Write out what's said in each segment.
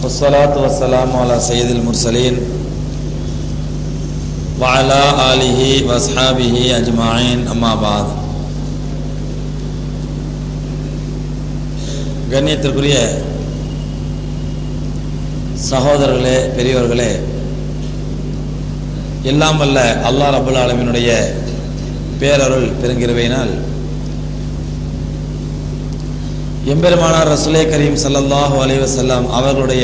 والصلاة والسلام على سيد المرسلين وعلى آله وأصحابه أجمعين أما بعد கண்ணியத்திற்குரிய சகோதரர்களே பெரியவர்களே எல்லாம் வல்ல அல்லாஹ் ரபுல் ஆலமினுடைய பேரருள் பெருங்கிருவையினால் எம்பெருமானார் ரசுலே கரீம் சல்லல்லாஹு அலைஹி வஸல்லம் அவர்களுடைய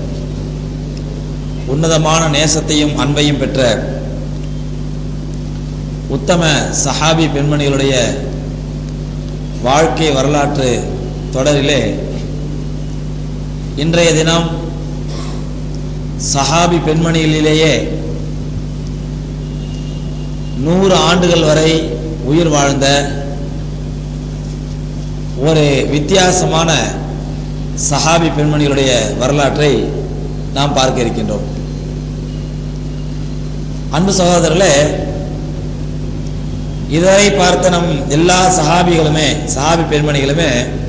உன்னதமான நேசத்தையும் அன்பையும் பெற்ற உத்தம சஹாபி பெண்மணிகளுடைய வாழ்க்கை வரலாற்று தொடரிலே இன்றைய தினம் சஹாபி பெண்மணிகளிலேயே நூறு ஆண்டுகள் வரை உயிர் வாழ்ந்த ஒரு வித்தியாசமான சஹாபி பெண்மணிகளுடைய வரலாற்றை நாம் பார்க்க இருக்கின்றோம் அன்பு சகோதரர்களே இதுவரை பார்த்த நம் எல்லா சஹாபிகளுமே சஹாபி பெண்மணிகளுமே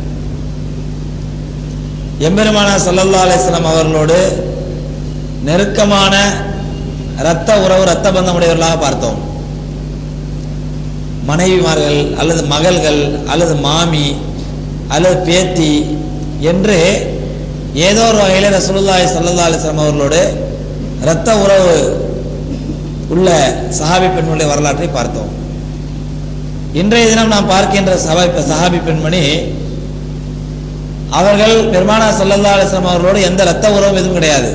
எம்பெருமான சல்லல்லா அலிஸ்லாம் அவர்களோடு நெருக்கமான இரத்த உறவு இரத்த பந்தம் உடையவர்களாக பார்த்தோம் மனைவிமார்கள் அல்லது மகள்கள் அல்லது மாமி அல்லது பேத்தி என்று ஏதோ ஒரு வகையில் ரசூலுல்லாஹி சல்லா அலிஸ்லாம் அவர்களோடு இரத்த உறவு உள்ள சஹாபி பெண்மணிய வரலாற்றை பார்த்தோம் இன்றைய தினம் நாம் பார்க்கின்ற சஹாபி சஹாபி பெண்மணி அவர்கள் பெருமானா சல்லல்லா அலிஸ்லாம் அவர்களோடு எந்த இரத்த உறவும் எதுவும் கிடையாது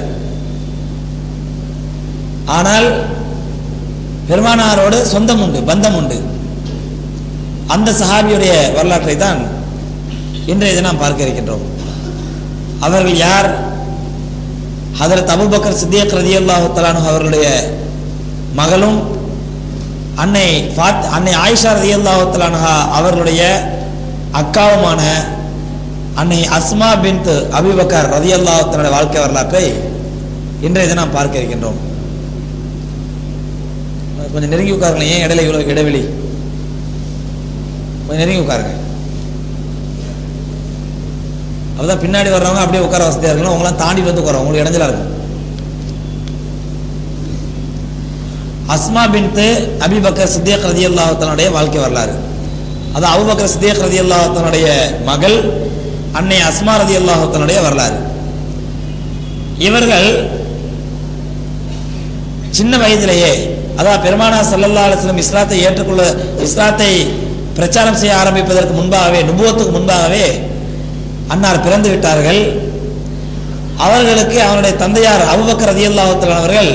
ஆனால் பெருமானாரோடு சொந்தம் உண்டு பந்தம் உண்டு அந்த சஹாபியுடைய வரலாற்றை தான் இன்றைய தினம் பார்க்க இருக்கின்றோம் அவர்கள் யார் ஹதரத் அபுபக்கர் சித்தியக் ரதி அல்லாஹு தலானு அவர்களுடைய மகளும் அன்னை ஃபாத் அன்னை ஆயிஷா ரதி அல்லாஹு தலானுஹா அவர்களுடைய அக்காவுமான அன்னை அஸ்மா பின் அபிபக்கர் ரதி அல்லாஹு வாழ்க்கை வரலாற்றை இன்றைய தினம் பார்க்க இருக்கின்றோம் கொஞ்சம் நெருங்கி உட்காருங்க ஏன் இடையில இவ்வளவு இடைவெளி கொஞ்சம் நெருங்கி உட்காருங்க அப்பதான் பின்னாடி வர்றவங்க அப்படியே உட்கார வசதியா இருக்கணும் உங்களாம் தாண்டி வந்து உட்கார உங்களுக்கு இடைஞ்சலா இருக்கும் அஸ்மா பின்த்து அபிபக்கர் சித்தியக் ரதி அல்லாஹத்தனுடைய வாழ்க்கை வரலாறு அது அபுபக்கர் சித்தியக் ரதி அல்லாஹத்தனுடைய மகள் அன்னை அஸ்மா ரதி அல்லாஹத்தனுடைய வரலாறு இவர்கள் சின்ன வயதிலேயே அதான் பெருமானா சல்லல்லா அலிஸ்லம் இஸ்லாத்தை ஏற்றுக்கொள்ள இஸ்லாத்தை பிரச்சாரம் செய்ய ஆரம்பிப்பதற்கு முன்பாகவே நுபுவத்துக்கு முன்பாகவே அன்னார் பிறந்து விட்டார்கள் அவர்களுக்கு அவருடைய தந்தையார் அபுபக்கர் ரதி அவர்கள்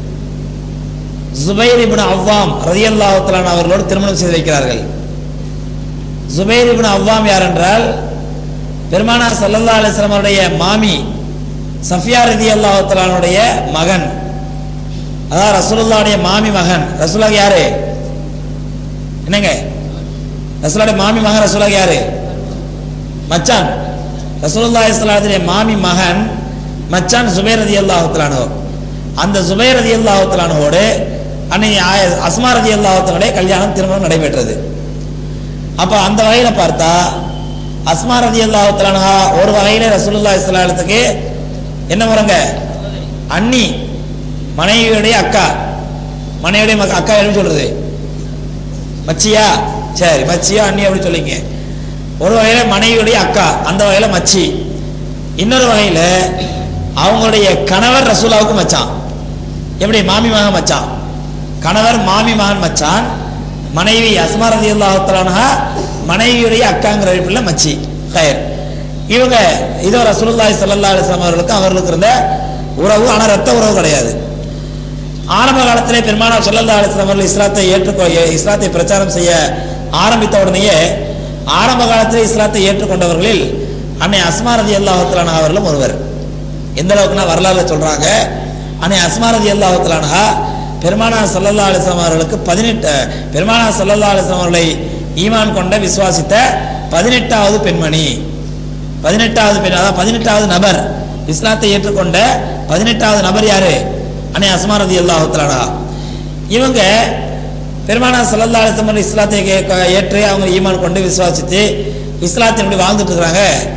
ஜுபைர் இபின் அவ்வாம் ரதி அல்லாஹத்தலான் அவர்களோடு திருமணம் செய்து வைக்கிறார்கள் ஜுபைர் இபின் அவ்வாம் யார் என்றால் பெருமானார் சல்லல்லா அலிஸ்லாம் அவருடைய மாமி சஃபியா ரதி அல்லாஹத்தலானுடைய மகன் அதான் ரசூலுல்லாவுடைய மாமி மகன் ரசூலாக யாரு என்னங்க ரசூலுடைய மாமி மகன் ரசூலாக யாரு மச்சான் ரசூலுல்லா இஸ்லாத்துடைய மாமி மகன் மச்சான் சுபேர் ரதி அல்லாஹுத்தலானோ அந்த சுபேர் ரதி அல்லாஹுத்தலானோடு அன்னை அஸ்மா ரதி அல்லாஹுத்தனுடைய கல்யாணம் திருமணம் நடைபெற்றது அப்ப அந்த வகையில பார்த்தா அஸ்மா ரதி அல்லாஹுத்தலானா ஒரு வகையில ரசூலுல்லா இஸ்லாத்துக்கு என்ன முறங்க அன்னி மனைவியுடைய அக்கா மனைவியுடைய அக்கா எப்படி சொல்றது மச்சியா சரி மச்சியா அண்ணி அப்படி சொல்லிங்க ஒரு வகையில மனைவியுடைய அக்கா அந்த வகையில மச்சி இன்னொரு வகையில அவங்களுடைய கணவர் ரசூலாவுக்கு மச்சான் எப்படி மாமி மகன் மச்சான் கணவர் மாமி மகன் மச்சான் மனைவி அஸ்மா ரதி அல்லாஹத்தலானா மனைவியுடைய அக்காங்கிற பிள்ளை மச்சி கயர் இவங்க இதோ ரசூலுல்லாஹி ஸல்லல்லாஹு அலைஹி வஸல்லம் அவர்களுக்கும் அவர்களுக்கு இருந்த உறவு ஆனா ரத்த உறவு கிடையாது ஆரம்ப காலத்திலே பெருமானார் சொல்லல்லா அலிஸ்லாம் அவர்கள் இஸ்லாத்தை ஏற்றுக்கொ இஸ்லாத்தை பிரச்சாரம் செய்ய ஆரம்பித்த உடனேயே ஆரம்ப காலத்திலே இஸ்லாத்தை ஏற்றுக்கொண்டவர்களில் அன்னை அஸ்மா ரதி அல்லாஹத்தலானா அவர்களும் ஒருவர் எந்த அளவுக்குனா வரலாறுல சொல்றாங்க அன்னை அஸ்மா ரதி அல்லாஹத்தலானா பெருமானார் சல்லல்லா அலிஸ்லாம் அவர்களுக்கு பதினெட்டு பெருமானார் சல்லல்லா அலிஸ்லாம் அவர்களை ஈமான் கொண்ட விசுவாசித்த பதினெட்டாவது பெண்மணி பதினெட்டாவது பெண் அதாவது பதினெட்டாவது நபர் இஸ்லாத்தை ஏற்றுக்கொண்ட பதினெட்டாவது நபர் யாரு அன்னை அஸ்மா ரதி அல்லாஹுத்தலானா இவங்க பெருமானா சல்லல்லா அலிஸ்லாம் இஸ்லாத்தை கே- க- ஏற்று அவங்க ஈமான் கொண்டு விசுவாசித்து இஸ்லாத்தின் இப்படி வாழ்ந்துட்டு இருக்கிறாங்க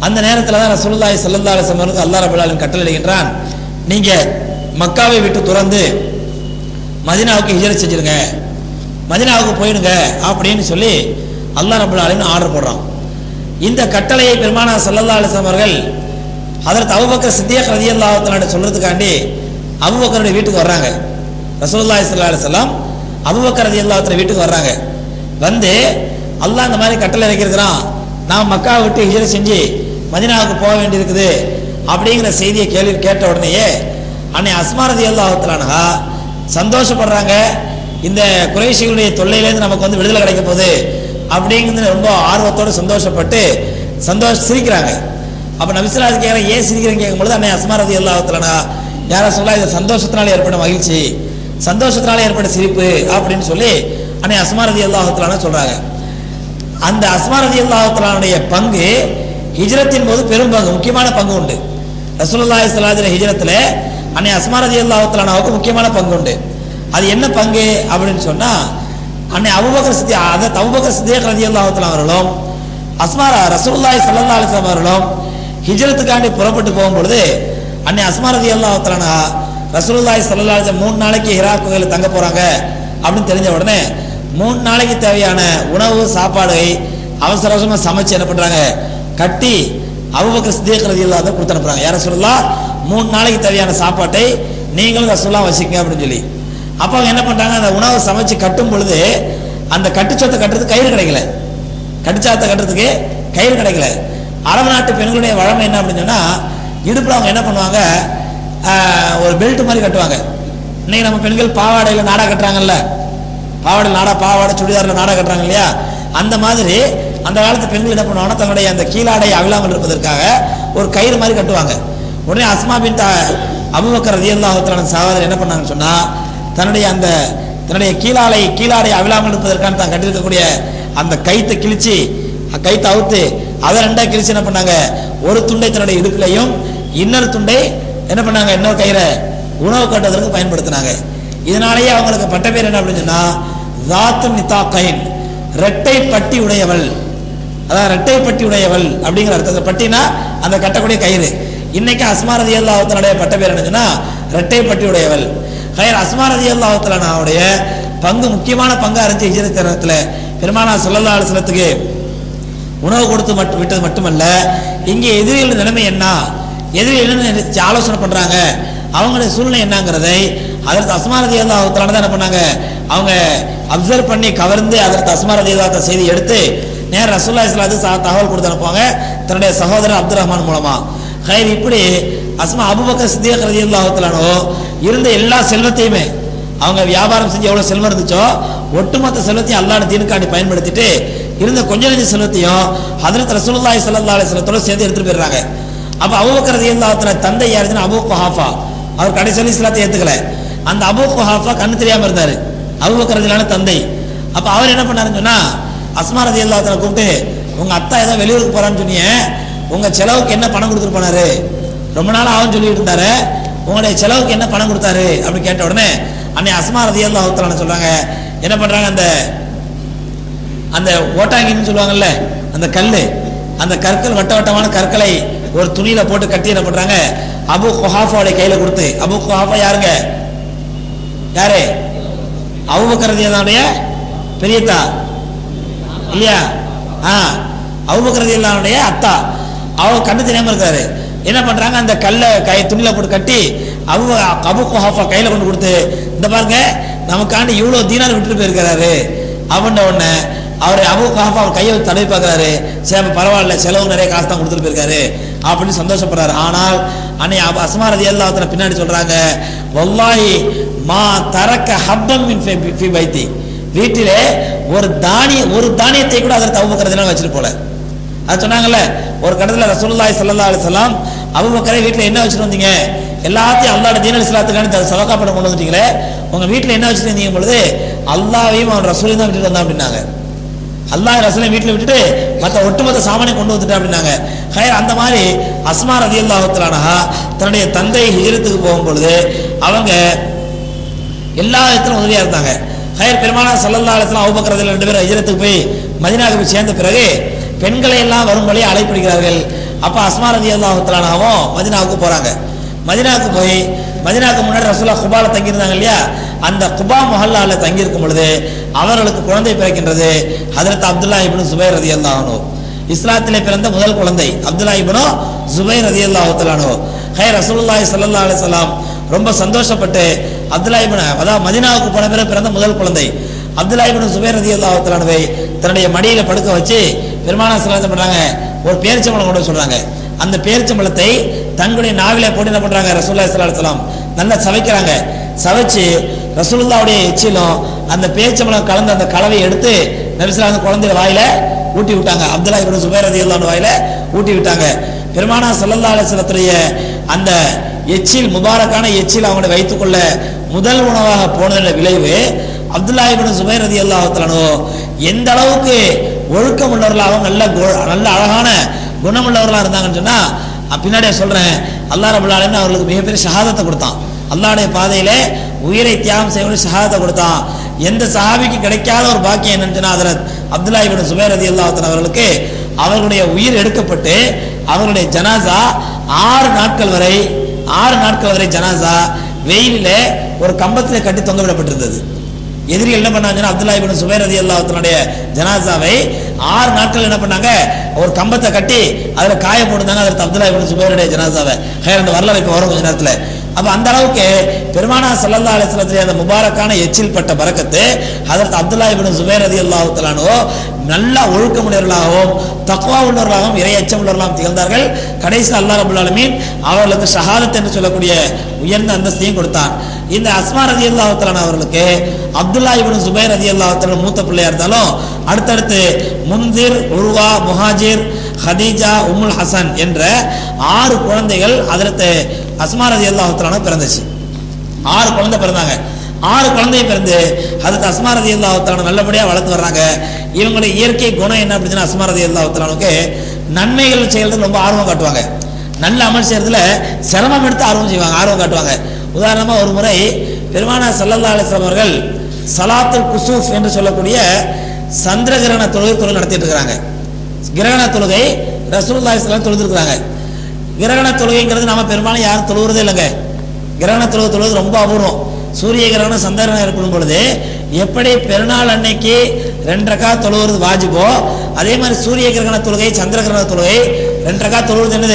அந்த நேரத்தில் தான் ரசூலுல்லாஹி ஸல்லல்லாஹு அலைஹி வஸல்லம் அல்லாஹ் ரப்பல் ஆலமீன் கட்டளையிடுகின்றான் நீங்க மக்காவை விட்டு துறந்து மதினாவுக்கு ஹிஜரத் செஞ்சிருங்க மதினாவுக்கு போயிடுங்க அப்படின்னு சொல்லி அல்லாஹ் ரப்பல் ஆலமீன் ஆர்டர் போடுறான் இந்த கட்டளையை பெருமானா ஸல்லல்லாஹு அலைஹி வஸல்லம் அவர்கள் ஹதரத் அபூபக்கர் சித்தியக் ரலியல்லாஹு தஆலா சொல்றதுக்காண்டி அபூபக்கருடைய வீட்டுக்கு வர்றாங்க ரசூலுல்லாஹி ஸல்லல்லாஹு அலைஹி வஸல்லம் அபூபக்கர் ரலியல்லாஹு தஆலா வீட்டுக்கு வர்றாங்க வந்து அல்லாஹ் இந்த மாதிரி கட்டளை இறக்கியிருக்கிறான் நான் மக்காவை விட்டு ஹிஜரத் செஞ்சு மதினாவுக்கு போக வேண்டியிருக்குது அப்படிங்கிற செய்தியை கேள்வி கேட்ட உடனேயே அன்னை அஸ்மா ரலியல்லாஹு தஆலா சந்தோஷப்படுறாங்க இந்த குறைஷிகளுடைய தொல்லையிலேருந்து நமக்கு வந்து விடுதலை கிடைக்க போகுது அப்படிங்கிறது ரொம்ப ஆர்வத்தோட சந்தோஷப்பட்டு சந்தோஷ சிரிக்கிறாங்க அப்ப நபிசுல்லாது கேட்குற ஏன் சிரிக்கிறீங்க கேட்கும்போது அன்னை அஸ்மா ரதி அல்லாஹலனா யார சொல்ல இது சந்தோஷத்தினால ஏற்பட்ட மகிழ்ச்சி சந்தோஷத்தினால ஏற்பட்ட சிரிப்பு அப்படின்னு சொல்லி அன்னை அஸ்மா ரதி அல்லாஹலனா சொல்றாங்க அந்த அஸ்மா ரதி அல்லாஹலனுடைய பங்கு ஹிஜ்ரத்தின் போது பெரும் பங்கு முக்கியமான பங்கு உண்டு ரசூலுல்லாஹி ஸல்லல்லாஹு அலைஹி ஹிஜ்ரத்துல அன்னை அஸ்மா ரதி அல்லாஹலனாவுக்கு முக்கியமான பங்கு உண்டு அது என்ன பங்கு அப்படின்னு சொன்னா அன்னை அபூபக்கர் சித்தி அதை அபூபக்கர் சித்தியக் ரலியல்லாஹு தஆலா அவர்களும் அஸ்மா ரசூலுல்லாஹி ஸல்லல்லாஹு அலைஹி வஸல்லம் அவர்களும் ஹிஜ்ரத்துக்காண்டி புறப்பட்டு போகும்பொழுது அன்னை அஸ்மா ரலியல்லாஹு தஆலா ரசூலுல்லாஹி ஸல்லல்லாஹு அலைஹி வஸல்லம் மூணு நாளைக்கு ஹிரா குகையில் தங்க போறாங்க அப்படின்னு தெரிஞ்ச உடனே மூணு நாளைக்கு தேவையான உணவு சாப்பாடு அவசர அவசரமா சமைச்சு என்ன பண்றாங்க கட்டி அபூபக்கர் சித்தியக் ரலியல்லாஹு தஆலா கொடுத்து அனுப்புறாங்க யார சொல்லலாம் மூணு நாளைக்கு தேவையான சாப்பாட்டை நீங்களும் ரசூலுல்லாஹ் வசிக்கங்க அப்படின்னு சொல்லி அப்போ அவங்க என்ன பண்றாங்க அந்த உணவை சமைச்சு கட்டும் பொழுது அந்த கட்டுச்சொத்தை கட்டுறதுக்கு கயிறு கிடைக்கல கட்டுச்சாத்தை கட்டுறதுக்கு கயிறு கிடைக்கல அரபு நாட்டு பெண்களுடைய வழமை என்ன அப்படின்னு சொன்னா இடுப்புல அவங்க என்ன பண்ணுவாங்க ஆஹ், ஒரு பெல்ட் மாதிரி கட்டுவாங்க இன்னைக்கு நம்ம பெண்கள் பாவாடையில நாடா கட்டுறாங்கல்ல பாவாடை நாடா பாவாடை சுடிதாரில் நாடா கட்டுறாங்க இல்லையா அந்த மாதிரி அந்த காலத்து பெண்கள் என்ன பண்ணுவாங்கன்னா தன்னுடைய அந்த கீழாடை அவிழாமல் இருப்பதற்காக ஒரு கயிறு மாதிரி கட்டுவாங்க உடனே அஸ்மா பின் அபுபக்கர் ரதியல்லாஹு சகோதரர் என்ன பண்ணாங்கன்னு சொன்னா தன்னுடைய அந்த தன்னுடைய கீழாலை கீழாடை அவிழாமல் இருப்பதற்கான தான் கட்டியிருக்கக்கூடிய அந்த கைத்தை கிழிச்சு அ- கைத்தை அவுத்து அதை ரெண்டா கிழிச்சு என்ன பண்ணாங்க ஒரு துண்டை தன்னுடைய இடுப்புலையும் இன்னொரு துண்டை என்ன பண்ணாங்க இன்னொரு கயிறை உணவு கட்டுவதற்கு பயன்படுத்தினாங்க இதனாலேயே அவங்களுக்கு பட்ட பேர் என்ன அப்படின்னு சொன்னா தாத்து நிதாக்கைன் ரெட்டை பட்டி உடையவள் அதான் ரெட்டை பட்டி உடையவள் அப்படிங்கிற அர்த்தத்தில் பட்டினா அந்த கட்டக்கூடிய கயிறு இன்னைக்கு அஸ்மாரதி அல்லாஹத்தினுடைய பட்ட பேர் என்னச்சுன்னா ரெட்டை பட்டி உடையவள் கயிறு அஸ்மாரதி அல்லாஹத்தலாவுடைய பங்கு முக்கியமான பங்கா இருந்துச்சு ஹிஜ்ரத் நேரத்தில் பெருமானா சொல்லல்லா அலுவலத்துக்கு உணவு கொடுத்து மட்டும் விட்டது மட்டுமல்ல இங்கே எதிரிகளின் நிலைமை என்ன எதிரிகள் என்ன நினைச்சு ஆலோசனை பண்றாங்க அவங்களுடைய சூழ்நிலை என்னங்கிறதை அதற்கு அஸ்மாரதி அல்லாஹத்தால தான் என்ன பண்ணாங்க அவங்க அப்சர்வ் பண்ணி கவர்ந்து அதற்கு அஸ்மாரதி அல்லாத்த செய்தி எடுத்து நேர ரசூல்லா இஸ்லாத்து தகவல் கொடுத்து அனுப்புவாங்க தன்னுடைய சகோதரர் அப்துல் ரஹ்மான் மூலமா ஹைர் இப்படி அஸ்மா அபுபக்கர் சித்தியக் ரதி அல்லாஹத்தலானோ இருந்த எல்லா செல்வத்தையுமே அவங்க வியாபாரம் செஞ்சு எவ்வளவு செல்வம் இருந்துச்சோ ஒட்டுமொத்த செல்வத்தையும் அல்லாஹ் தீனுக்காண்டி பயன்படுத்திட்டு இருந்த கொஞ்ச நெஞ்ச செல்வத்தையும் ஹதரத் ரசூலுல்லாஹி ஸல்லல்லாஹு அலைஹி வஸல்லத்தோட சேர்த்து எடுத்துட்டு போயிடுறாங்க அப்ப அபூபக்கர் ரலியல்லாஹு தஆலா தந்தை யாருன்னா அபூ குஹாஃபா அவர் கடைசி இஸ்லாத்தை ஏத்துக்கல அந்த அபூ குஹாஃபா கண்ணு தெரியாம இருந்தாரு அபூபக்கர் ரலியல்லாஹு தந்தை அப்ப அவர் என்ன பண்ணாருன்னு சொன்னா அஸ்மா ரலியல்லாஹு தஆலா கூப்பிட்டு உங்க அத்தா ஏதோ வெளியூருக்கு போறான்னு சொன்னீங்க உங்க செலவுக்கு என்ன பணம் கொடுத்துட்டு போனாரு ரொம்ப நாள் ஆகும் சொல்லிட்டு இருந்தாரு உங்களுடைய செலவுக்கு என்ன பணம் கொடுத்தாரு அப்படின்னு கேட்ட உடனே அன்னை அஸ்மா ரலியல்லாஹு தஆலா சொல்றாங்க என்ன பண்றாங்க அந்த அந்த ஓட்டாங்கின்னு சொல்லுவாங்கல்ல அந்த கல்லு அந்த கற்கள் வட்ட வட்டமான கற்களை ஒரு துணியில போட்டு கட்டி என்ன பண்றாங்க அபு குஹாஃபாவுடைய கையில கொடுத்து அபு குஹாஃபா யாருங்க யாரு அவுபக்கரதியனுடைய பெரியத்தா இல்லையா ஆ அவுபக்கரதியனுடைய அத்தா அவ கண்ணு தெரியாம இருக்காரு என்ன பண்றாங்க அந்த கல்லை கை துணியில போட்டு கட்டி அபு அபு குஹாஃபா கையில கொண்டு கொடுத்து இந்த பாருங்க நமக்காண்டி இவ்வளவு தீனார் விட்டுட்டு போயிருக்கிறாரு அப்படின்ன உடனே அவர் அபு குஹாஃபா அவர் கையை வச்சு தடவி பார்க்கறாரு சரி அப்ப பரவாயில்ல செலவு நிறைய காசு தான் கொடுத்துட்டு போயிருக்காரு அப்படின்னு சந்தோஷப்படுறாரு ஆனால் அன்னை அபு- அஸ்மா ரதி அல்லாஹ் பின்னாடி சொல்றாங்க வல்லாஹி மா தரக்க ஹப்பம் மின் ஃபி- ஃபி பைத்தி வீட்டிலே ஒரு தானிய ஒரு தானியத்தை கூட அதற்கு அபுபக்கரதிலாம் வச்சுட்டு போல அது சொன்னாங்கல்ல ஒரு கடத்துல ரசூலுல்லாஹி ஸல்லல்லாஹு அலைஹி வஸல்லம் அபூபக்கரை வீட்ல என்ன வச்சுட்டு வந்தீங்க எல்லாத்தையும் அல்லாஹ்வோட தீனல் இஸ்லாத்துக்கான சதகா பண்ண கொண்டு வந்துட்டீங்களே உங்க வீட்ல என்ன வச்சுட்டு இருந்தீங்க பொழுது அல்லாஹ்வையும் அவன் ரசூலையும் தான் விட்டுட்டு வந்தான் அப்படின்னாங்க அல்லாஹ் ரசூலை வீட்டுல விட்டுட்டு மத்த ஒட்டுமொத்த சாமானை கொண்டு வந்துட்டேன் அப்படின்னாங்க ஹயர் அந்த மாதிரி அஸ்மா ரதியல்லாஹு தஆலா தன்னுடைய தந்தை ஹிஜ்ரத்துக்கு போகும் பொழுது அவங்க எல்லா இடத்திலும் உதவியா இருந்தாங்க ஹயர் பெருமானா சல்லல்லா அலிஸ்லாம் அவுபக்கரதில் ரெண்டு பேரும் ஹிஜ்ரத்துக்கு போய் மதினாவுக்கு போய் சேர்ந்த பிறகு பெண்களை எல்லாம் வரும்படி அழைப்பிடுகிறார்கள் அப்ப அஸ்மா ரதி அல்லாஹுத்தலானாவும் மதினாவுக்கு போறாங்க மதினாவுக்கு போய் மதினாவுக்கு முன்னாடி ரசூலா குபால தங்கியிருந்தாங்க இல்லையா அந்த குபா மஹல்லால தங்கியிருக்கும் பொழுது அவர்களுக்கு குழந்தை பிறக்கின்றது ஹதரத் அப்துல்லா இப்னு சுபைர் ரதி அல்லாஹனோ இஸ்லாத்திலே பிறந்த முதல் குழந்தை அப்துல்லா இப்னு சுபைர் ரதி அல்லாஹுத்தலானோ ஹே ரசூலுல்லாஹி ஸல்லல்லாஹு அலைஹி வஸல்லம் ரொம்ப சந்தோஷப்பட்டு அப்துல்லா இப்னு அதாவது மதினாவுக்கு போன பிறகு பிறந்த முதல் குழந்தை அப்துல்லா இப்னு சுபைர் ரதி அல்லாஹுத்தலானவை தன்னுடைய மடியில படுக்க வச்சு பெருமானா சலாத்தம் பண்றாங்க ஒரு பேரிச்சம்பழம் கொண்டு வர சொல்றாங்க அந்த பேரிச்சம்பழத்தை தங்களுடைய நாவிலே போட்டு என்ன பண்றாங்க ரசூல்லா ஸல்லல்லாஹு அலைஹி வஸல்லம் நல்லா சவைக்கிறாங்க சவைச்சு ரசூலுல்லாவுடைய எச்சிலும் அந்த பேரிச்சம்பழம் கலந்த அந்த கலவையை எடுத்து நபிசுல்லா அந்த குழந்தைய வாயில ஊட்டி விட்டாங்க அப்துல்லா இப்னு சுபைர் ரலியல்லாஹு வாயில ஊட்டி விட்டாங்க பெருமானா ஸல்லல்லாஹு அலைஹி வஸல்லத்துடைய அந்த எச்சில் முபாரக்கான எச்சில் அவங்க வைத்துக்கொள்ள முதல் உணவாக போனதோட விளைவு அப்துல்லா இப்னு சுபைர் ரலியல்லாஹு தஆலா எந்த அளவுக்கு ஒழுக்கம் உள்ளவர்களாகவும் நல்ல கு- நல்ல அழகான குணமுள்ளவர்களா இருந்தாங்கன்னு சொன்னா அஹ் பின்னாடியே சொல்றேன் அல்லாஹ் ரபுல் ஆலமீன் அவர்களுக்கு மிகப்பெரிய ஷஹாதத்தை கொடுத்தான் அல்லாஹ்வுடைய பாதையிலே உயிரை தியாகம் செய்ய ஷஹாதத்தை கொடுத்தான் எந்த சஹாபிக்கு கிடைக்காத ஒரு பாக்கியம் என்னன்னு சொன்னா ஹதரத் அப்துல்லா இப்னு சுபைர் ரலியல்லாஹு தஆலா அவர்களுக்கு அவர்களுடைய உயிர் எடுக்கப்பட்டு அவர்களுடைய ஜனாசா ஆறு நாட்கள் வரை ஆறு நாட்கள் வரை ஜனாசா வெயிலிலே ஒரு கம்பத்திலே கட்டி தொங்க விடப்பட்டிருந்தது எதிரிகள் என்ன பண்ணாங்கன்னா அப்துல்லா இப்னு சுபைர் ரலியல்லாஹு தஆலாவுடைய ஜனாசாவை ஆறு நாட்கள் என்ன பண்ணாங்க ஒரு கம்பத்தை கட்டி அதுல காய போட்டுருந்தாங்க அதில் அப்துல்லா இப்னு சுபைருடைய ஜனாசாவை ஹேர் அந்த வரலாறு இப்போ வரும் கொஞ்ச நேரத்துல அப்ப அந்த அளவுக்கு பெருமானா ஸல்லல்லாஹு அலைஹி வஸல்லத்துடைய அந்த முபாரக்கான எச்சில் பட்ட பரக்கத்து ஹஜரத் அப்துல்லா இப்னு சுபைர் ரலியல்லாஹு தஆலானோ நல்ல ஒழுக்கமுடையவர்களாகவும் தக்வா உள்ளவர்களாகவும் இறை அச்சம் உள்ளவர்களாகவும் திகழ்ந்தார்கள் கடைசியில் அல்லாஹ் ரபுல் ஆலமீன் அவர்களுக்கு ஷஹாதத் என்று சொல்லக்கூடிய உயர்ந்த அந்தஸ்தையும் கொடுத்தான் இந்த அஸ்மா ரதி அல்லாஹத்தலான் அவர்களுக்கு அப்துல்லா இப்னு சுபைர் ரதி அல்லாஹத்தலான் மூத்த பிள்ளையா இருந்தாலும் அடுத்தடுத்து முந்திர் உருவா முஹாஜிர் ஹதீஜா உம்முல் ஹசன் என்ற ஆறு குழந்தைகள் அதற்கு அஸ்மா ரதி அல்லாஹத்தலான பிறந்துச்சு ஆறு குழந்தை பிறந்தாங்க ஆறு குழந்தை பிறந்து அதுக்கு அஸ்மா ரதி அல்லாஹத்தான நல்லபடியா வளர்த்து வர்றாங்க இவங்களுடைய இயற்கை குணம் என்ன அப்படின்னா அஸ்மா ரதி அல்லாஹத்தானுக்கு நன்மைகள் செய்யறதுக்கு ரொம்ப ஆர்வம் காட்டுவாங்க நல்ல அமல் செய்யறதுல சிரமம் எடுத்து ஆர்வம் செய்வாங்க ஆர்வம் காட்டுவாங்க உதாரணமா ஒரு முறை பெருமானா சல்லல்லா அலிஸ்லாம் அவர்கள் சலாத்துல் குசூஃப் என்று சொல்லக்கூடிய சந்திர கிரகண தொழுகை தொழில் நடத்திட்டு இருக்கிறாங்க கிரகண தொழுகை ரசூலுல்லாஹி ஸல்லல்லாஹு தொழுதுருக்காங்க கிரகண தொழுகைங்கிறது நம்ம பெரும்பாலும் யாரும் தொழுகிறதே இல்லைங்க கிரகண தொழுகை தொழுவது ரொம்ப அபூர்வம் சூரிய கிரகணம் சந்திர கிரகணம் ஏற்படும் பொழுது எப்படி பெருநாள் அன்னைக்கு ரெண்டு ரக்கா தொழுவது வாஜிபோ அதே மாதிரி சூரிய கிரகண தொழுகை சந்திர கிரகண தொழுகை ரெண்டு ரக்கா தொழுவது என்னது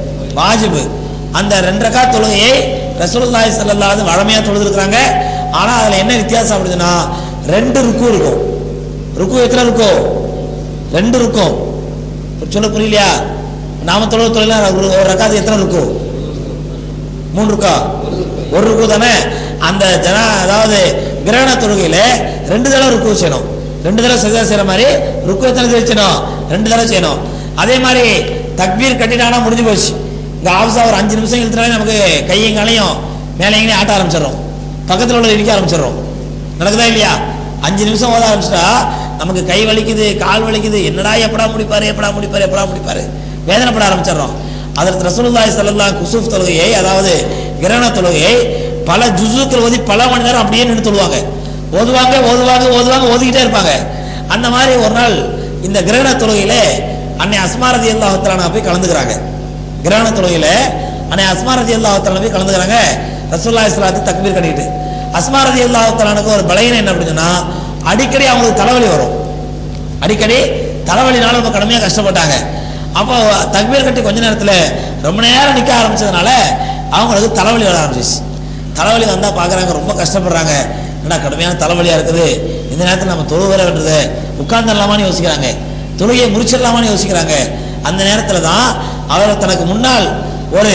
வாஜிபு அந்த ரெண்டு ரக்கா தொழுகையை ரசூலுல்லாஹி ஸல்லல்லாஹு அலைஹி வழமையா தொழுதுருக்காங்க ஆனா அதுல என்ன வித்தியாசம் அப்படின்னா ரெண்டு ருக்கு இருக்கும் ருக்கு எத்தனை இருக்கும் ரெண்டு இருக்கும் சொல்ல புரியலையா நாம தொழுவது தொழில ஒரு ரக்காத்து எத்தனை இருக்கும் மூணு இருக்கா ஒரு ருக்கு தானே அந்த ஜன அதாவது கிரகண தொழுகையில ரெண்டு தடவை ருக்கு செய்யணும் ரெண்டு தடவை சஜா செய்யற மாதிரி ருக்கு எத்தனை தடவை செய்யணும் ரெண்டு தடவை செய்யணும் அதே மாதிரி தக்பீர் கட்டிட்டானா முடிஞ்சு போச்சு இங்க ஆஃபீஸா ஒரு அஞ்சு நிமிஷம் இழுத்துனாலே நமக்கு கையும் காலையும் மேலையும் ஆட்ட ஆரம்பிச்சிடறோம் பக்கத்துல உள்ள இடிக்க ஆரம்பிச்சிடறோம் நடக்குதா இல்லையா அஞ்சு நிமிஷம் ஓத ஆரம்பிச்சிட்டா நமக்கு கை வலிக்குது கால் வலிக்குது என்னடா எப்படா முடிப்பாரு எப்படா முடிப்பாரு எப்படா முடிப்பாரு வேதனைப்பட ஆரம்பிச்சிடறோம் அதற்கு ரசூலுல்லாஹி ஸல்லல்லாஹு குசூஃப் தொழுகையை அதாவது கிரகண தொழுகையை பல ஜுசுக்கள் ஓதி பல மணி நேரம் அப்படியே நின்று தொழுவாங்க ஓதுவாங்க ஓதுவாங்க ஓதுவாங்க ஓதிக்கிட்டே இருப்பாங்க அந்த மாதிரி ஒரு நாள் இந்த கிரகண தொழுகையில அன்னை அஸ்மாரதி அல்லாஹத்தாலா போய் கலந்துக்கிறாங்க கிரகண தொழுகையில அன்னை அஸ்மாரதி அல்லாஹத்தாலா போய் கலந்துக்கிறாங்க ரசூல்லா இஸ்லாத்து தக்பீர் கட்டிட்டு அஸ்மாரதி அல்லாஹத்தாலானுக்கு ஒரு பலகீனம் என்ன அப்படின்னா அடிக்கடி அவங்களுக்கு தலைவலி வரும் அடிக்கடி தலைவலினால ரொம்ப கடுமையாக கஷ்டப்பட்டாங்க அப்போ தக்பீர் கட்டி கொஞ்ச நேரத்தில் ரொம்ப நேரம் நிற்க ஆரம்பிச்சதுனால அவங்களுக்கு தலைவலி வர ஆரம்பிச்சிச்சு தலைவலி வந்தால் பார்க்குறாங்க ரொம்ப கஷ்டப்படுறாங்க என்னடா கடுமையான தலைவலியாக இருக்குது இந்த நேரத்தில் நம்ம தொழு வர வேண்டியது உட்கார்ந்துடலாமான்னு யோசிக்கிறாங்க தொழுகையை முடிச்சிடலாமான்னு யோசிக்கிறாங்க அந்த நேரத்தில் தான் அவர் தனக்கு முன்னால் ஒரு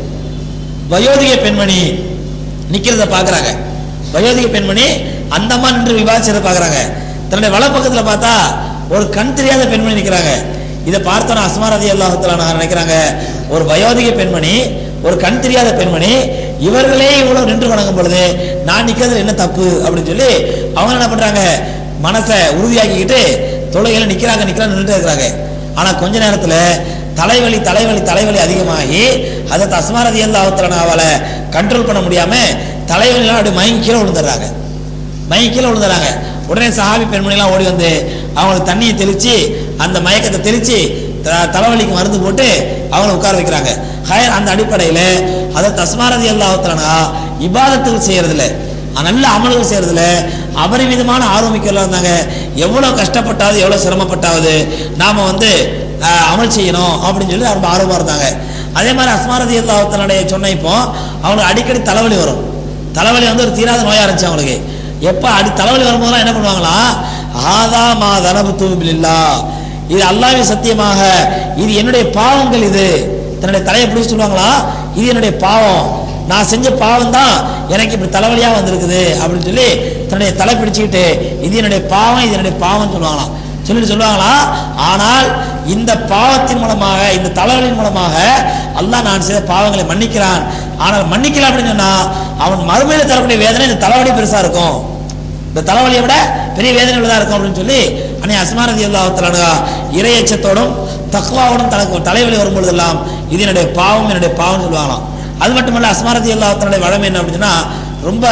வயோதிக பெண்மணி நிக்கிறத பாக்குறாங்க வயோதிக பெண்மணி அந்த அம்மா நின்று விவாதிச்சதை பாக்குறாங்க தன்னுடைய வலப்பக்கத்துல பார்த்தா ஒரு கண் தெரியாத பெண்மணி நிக்கிறாங்க இதை பார்த்தோன்னா அஸ்மாரதி அல்லாஹத்துல நினைக்கிறாங்க ஒரு வயோதிக பெண்மணி ஒரு கண் தெரியாத பெண்மணி இவர்களே இவ்வளவு நின்று வணங்கும் பொழுது நான் நிக்கிறதுல என்ன தப்பு அப்படின்னு சொல்லி அவங்க என்ன பண்றாங்க மனசை உறுதியாக்கிக்கிட்டு தொழுகையில நிக்கிறாங்க நிக்கிறாங்க நின்றுட்டு இருக்கிறாங்க ஆனா கொஞ்ச நேரத்துல தலைவலி தலைவலி தலைவலி அதிகமாகி அதை அஸ்மாரதி அல்லாஹத்துல அவளை கண்ட்ரோல் பண்ண முடியாம தலைவலிலாம் அப்படி மயங்கி கீழே விழுந்துடுறாங்க மயங்கி கீழே விழுந்துறாங்க உடனே சஹாபி பெண்மணிலாம் ஓடி வந்து அவங்களுக்கு தண்ணியை தெளிச்சு அந்த மயக்கத்தை தெளிச்சு த- தலைவலிக்கு மருந்து போட்டு அவங்கள உட்கார வைக்கிறாங்க ஹயர் அந்த அடிப்படையில் அதை தஸ்மாரதி அல்லாஹத்தானா இபாதத்துகள் செய்யறதுல நல்ல அமல்கள் செய்யறதுல அபரிமிதமான ஆர்வமிக்கலாம் இருந்தாங்க எவ்வளவு கஷ்டப்பட்டாவது எவ்வளவு சிரமப்பட்டாவது நாம வந்து அஹ், அமல் செய்யணும் அப்படின்னு சொல்லி ரொம்ப ஆர்வமா இருந்தாங்க அதே மாதிரி அஸ்மாரதி அல்லாஹத்தனுடைய சொன்ன இப்போ அவங்களுக்கு அடிக்கடி தலைவலி வரும் தலைவலி வந்து ஒரு தீராத நோயா இருந்துச்சு அவங்களுக்கு எப்ப அடி தலைவலி வரும்போதெல்லாம் என்ன பண்ணுவாங்களா ஆதா மா தனபு தூபில்லா இது அல்லாஹ்வின் சத்தியமாக இது என்னுடைய பாவங்கள் இது தன்னுடைய தலையை பிடிச்சு சொல்லுவாங்களா இது என்னுடைய பாவம் நான் செஞ்ச பாவம் தான் எனக்கு இப்படி தலைவலியா வந்திருக்குது அப்படின்னு சொல்லி தன்னுடைய தலை பிடிச்சுக்கிட்டு இது என்னுடைய பாவம் இது என்னுடைய பாவம் சொல்லுவாங்களாம் சொல்லிட்டு சொல்லுவாங்களா ஆனால் இந்த பாவத்தின் மூலமாக இந்த தலைவலியின் மூலமாக அல்லாஹ் நான் செய்த பாவங்களை மன்னிக்கிறான் ஆனால் மன்னிக்கல அப்படின்னு சொன்னா அவன் மறுமையில தரக்கூடிய வேதனை இந்த தலைவலி பெருசா இருக்கும் இந்த தலைவலியை விட பெரிய வேதனை உள்ளதா இருக்கும் அப்படின்னு சொல்லி அன்னை அஸ்மாரதி அல்லாஹத்தலானுகா இரையச்சத்தோடும் தக்குவாவோடும் தனக்கு தலைவலி வரும்பொழுதெல்லாம் இது என்னுடைய பாவம் என்னுடைய பாவம் சொல்லுவாங்களாம் அது மட்டுமல்ல அஸ்மாரதி அல்லாஹத்தனுடைய வளமை என்ன அப்படின்னு சொன்னா ரொம்ப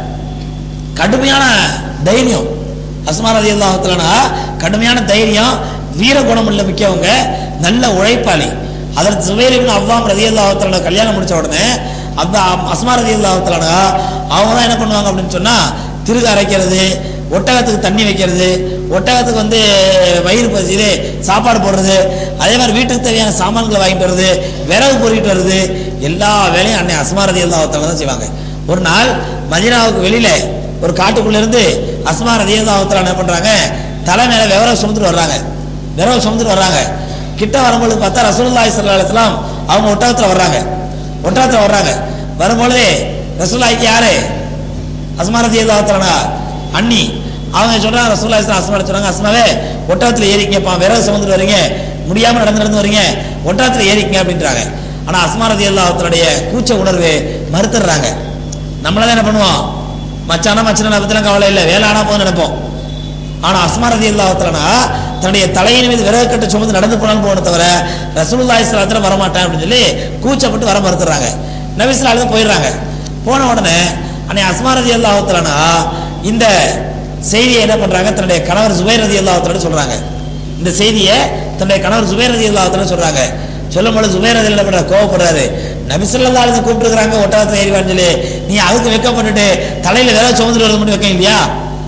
கடுமையான தைரியம் அஸ்மாரதி அல்லாஹத்தலானா கடுமையான தைரியம் வீர குணம் உள்ள மிக்கவங்க நல்ல உழைப்பாளி அதற்கு சுவேரிபின் அவ்வாம் ரதி அல்லாஹத்தலான கல்யாணம் முடிச்ச உடனே அந்த அஸ்மா ரதி அல்லாஹத்தலானா அவங்க தான் என்ன பண்ணுவாங்க அப்படின்னு சொன்னா திருகு அரைக்கிறது ஒட்டகத்துக்கு தண்ணி வைக்கிறது ஒட்டகத்துக்கு வந்து வயிறு பசி- இது சாப்பாடு போடுறது அதே மாதிரி வீட்டுக்கு தேவையான சாமான்களை வாங்கிட்டு வர்றது விறகு பொறிக்கிட்டு வர்றது எல்லா வேலையும் அன்னை அஸ்மாரதி அல்லாஹத்தால தான் செய்வாங்க ஒரு நாள் மதினாவுக்கு வெளியில ஒரு காட்டுக்குள்ள இருந்து அஸ்மா ரதியல்லாஹத்தால என்ன பண்றாங்க தலை மேல விவரம் சுமந்துட்டு வர்றாங்க விவரம் சுமந்துட்டு வர்றாங்க கிட்ட வரும்பொழுது பார்த்தா ரசூலுல்லாஹி ஸல்லல்லாஹு அலைஹி வஸல்லம் அவங்க ஒட்டகத்துல வர்றாங்க ஒட்டகத்துல வர்றாங்க வரும்பொழுது ரசூலுல்லாஹிக்கு யாரு அஸ்மா ரதியல்லாஹத்தாலா அண்ணி அவங்க சொல்றாங்க ரசூலுல்லாஹி ஸல்லல்லாஹு அலைஹி வஸல்லம் சொல்றாங்க அஸ்மாவே ஒட்டகத்துல ஏறிக்கங்கப்பா விறகு சுமந்துட்டு வரீங்க முடியாம நடந்து நடந்து வரீங்க ஒட்டகத்துல ஏறிக்கங்க அப்படின்றாங்க ஆனா அஸ்மா ரதியல்லாஹத்தாலுடைய கூச்ச உணர்வு மறுத்துடுறாங்க நம்மளதான் என்ன பண்ணுவோம் மச்சானா மச்சான பத்திலாம் கவலை இல்லை வேலை ஆனா போதும் நினைப்போம் ஆனா அஸ்மாரதி இல்லாவத்துலனா தன்னுடைய தலையின் மீது விறகு கட்ட சுமந்து நடந்து போனாலும் போன தவிர ரசூலுல்லாஹி ஸல்லல்லாஹு வரமாட்டேன் அப்படின்னு சொல்லி கூச்சப்பட்டு வர மறுத்துறாங்க நபிஸ்ல அழுது போயிடுறாங்க போன உடனே அன்னை அஸ்மாரதி அல்லாஹத்துலனா இந்த செய்தியை என்ன பண்றாங்க தன்னுடைய கணவர் சுபைர் ரதி அல்லாஹத்துல சொல்றாங்க இந்த செய்தியை தன்னுடைய கணவர் சுபைர் ரதி அல்லாஹத்துல சொல்றாங்க சொல்லும் பொழுது சுபைர் ரதி என்ன பண்றாரு கோவப்படுறாரு நபி ஸல்லல்லாஹு அலைஹி கூப்பிட்டுருக்காங்க ஒட்டகத்துல ஏறிவான்னு சொல்லி நீ அதுக்கு வெக்கப்பட்டுட்டு தலையில வேற சுமந்துட்டு வரது மட்டும் வைக்க இல்லையா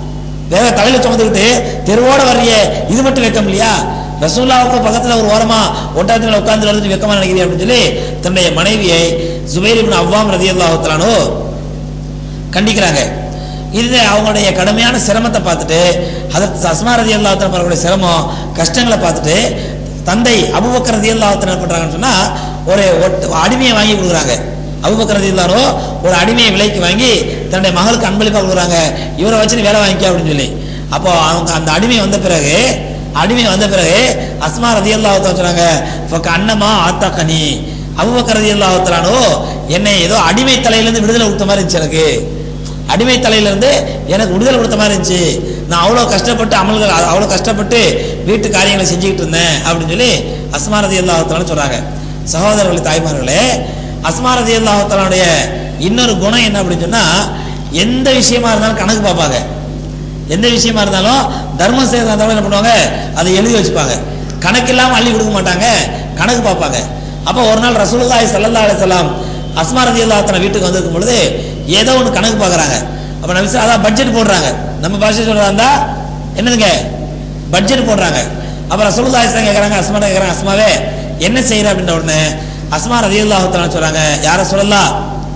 வேற தலையில சுமந்துக்கிட்டு தெருவோட வர்றிய இது மட்டும் வெக்கம் இல்லையா ரசூல்லாவுக்கு பக்கத்துல ஒரு ஓரமா ஒட்டகத்துல உட்கார்ந்து வருது வெக்கமா நினைக்கிறீ அப்படின்னு சொல்லி தன்னுடைய மனைவியை சுபைர் இப்னு அவ்வாம் ரதியல்லாஹு தஆலானு கண்டிக்கிறாங்க இது அவங்களுடைய கடுமையான சிரமத்தை பார்த்துட்டு அதற்கு அஸ்மா ரதி அல்லாத்தன வரக்கூடிய சிரமம் கஷ்டங்களை பார்த்துட்டு தந்தை அபுபக்கர் ரதி அல்லாத்தன என்ன பண்றாங்கன்னு சொன்னா ஒரு ஒட்டு- அடிமையை வாங்கி கொடுக்குறாங்க அபுபக்கர் ரதி அல்லாரோ ஒரு அடிமையை விலைக்கு வாங்கி தன்னுடைய மகளுக்கு அன்பளிப்பா கொடுக்குறாங்க இவரை வச்சு நீ வேலை வாங்கிக்க அப்படின்னு சொல்லி அப்போ அவங்க அந்த அடிமை வந்த பிறகு அடிமை வந்த பிறகு அஸ்மா ரதி அல்லாஹ் சொன்னாங்க "ஃபக்க அன்னமா ஆத்தாக்கனி அபுபக்கர் ரதி அல்லாஹ் என்னை ஏதோ அடிமை தலையிலேருந்து விடுதலை கொடுத்த மாதிரி இருந்துச்சு எனக்கு அடிமை தலையில இருந்து எனக்கு விடுதலை கொடுத்த மாதிரி இருந்துச்சு நான் அவ்வளோ கஷ்டப்பட்டு அமல்கள் அ- அவ்வளோ கஷ்டப்பட்டு வீட்டு காரியங்களை செஞ்சுக்கிட்டு இருந்தேன் அப்படின்னு சொல்லி அஸ்மாரதி அல்லாஹத்தாலும் சொல்றாங்க சகோதரர்களே தாய்மார்களே அஸ்மாரதி அல்லாஹத்தாலுடைய இன்னொரு குணம் என்ன அப்படின்னு சொன்னா எந்த விஷயமா இருந்தாலும் கணக்கு பார்ப்பாங்க எந்த விஷயமா இருந்தாலும் தர்மம் செய்யறதா இருந்தாலும் என்ன பண்ணுவாங்க அதை எழுதி வச்சுப்பாங்க கணக்கு இல்லாம அள்ளி கொடுக்க மாட்டாங்க கணக்கு பார்ப்பாங்க அப்போ ஒரு நாள் ரசூலுல்லாஹி ஸல்லல்லாஹு அலைஹி வஸல்லம் அஸ்மா ரதியல்லாஹு வீட்டுக்கு வந்திருக்கும் பொழுது ஏதோ ஒன்று கணக்கு பார்க்கறாங்க அப்ப நபி அதான் பட்ஜெட் போடுறாங்க நம்ம பாஷை சொல்றதா இருந்தா என்னதுங்க பட்ஜெட் போடுறாங்க அப்ப ரசூலுல்லாஹி ஸல்லல்லாஹு கேக்குறாங்க அஸ்மா கேக்குறாங்க அஸ்மாவே என்ன செய்யற அப்படின்ற உடனே அஸ்மா ரதியல்லாஹு தஆலா சொல்றாங்க யார சொல்லலாம்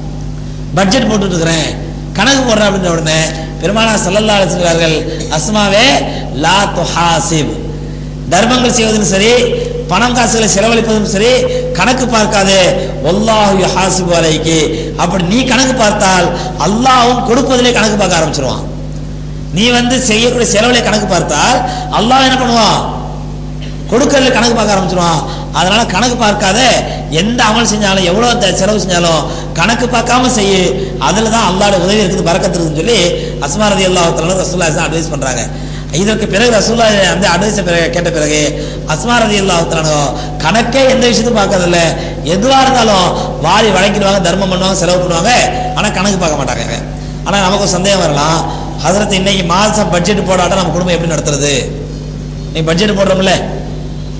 பட்ஜெட் போட்டுட்டு இருக்கிறேன் கணக்கு போடுறேன் அப்படின்ற உடனே பெருமானா சல்லல்லா சொல்கிறார்கள் அஸ்மாவே லா துஹாசிப் தர்மங்கள் செய்வதும் சரி பணம் காசுகளை செலவழிப்பதும் சரி கணக்கு பார்க்காதே ஒல்லாஹு யுஹாசிபு அலைக்கு அப்படி நீ கணக்கு பார்த்தால் அல்லாஹ்வும் கொடுப்பதிலே கணக்கு பார்க்க ஆரம்பிச்சிருவான் நீ வந்து செய்யக்கூடிய செலவுல கணக்கு பார்த்தால் அல்லாஹ் என்ன பண்ணுவான் கொடுக்கறதுல கணக்கு பார்க்க ஆரம்பிச்சிருவான் அதனால கணக்கு பார்க்காத எந்த அமல் செஞ்சாலும் எவ்வளவு த- செலவு செஞ்சாலும் கணக்கு பார்க்காம செய்யு அதுல தான் அல்லாஹ்ட உதவி இருக்குது பறக்கத்து இருக்குன்னு சொல்லி அஸ்மாரதி அல்லாஹ் ரசூல்லா அட்வைஸ் பண்றாங்க இதற்கு பிறகு ரசூல்லா அந்த அட்வைஸ் கேட்ட பிறகு அஸ்மாரதி அல்லாஹ் கணக்கே எந்த விஷயத்தையும் பார்க்கறதில்ல எதுவா இருந்தாலும் வாரி வழங்கிடுவாங்க தர்மம் பண்ணுவாங்க செலவு பண்ணுவாங்க ஆனா கணக்கு பார்க்க மாட்டாங்க ஆனா நமக்கு ஒரு சந்தேகம் வரலாம் ஹசரத் இன்னைக்கு மாசம் பட்ஜெட் போடாட்டா நம்ம குடும்பம் எப்படி நடத்துறது நீ பட்ஜெட் போடுறோம்ல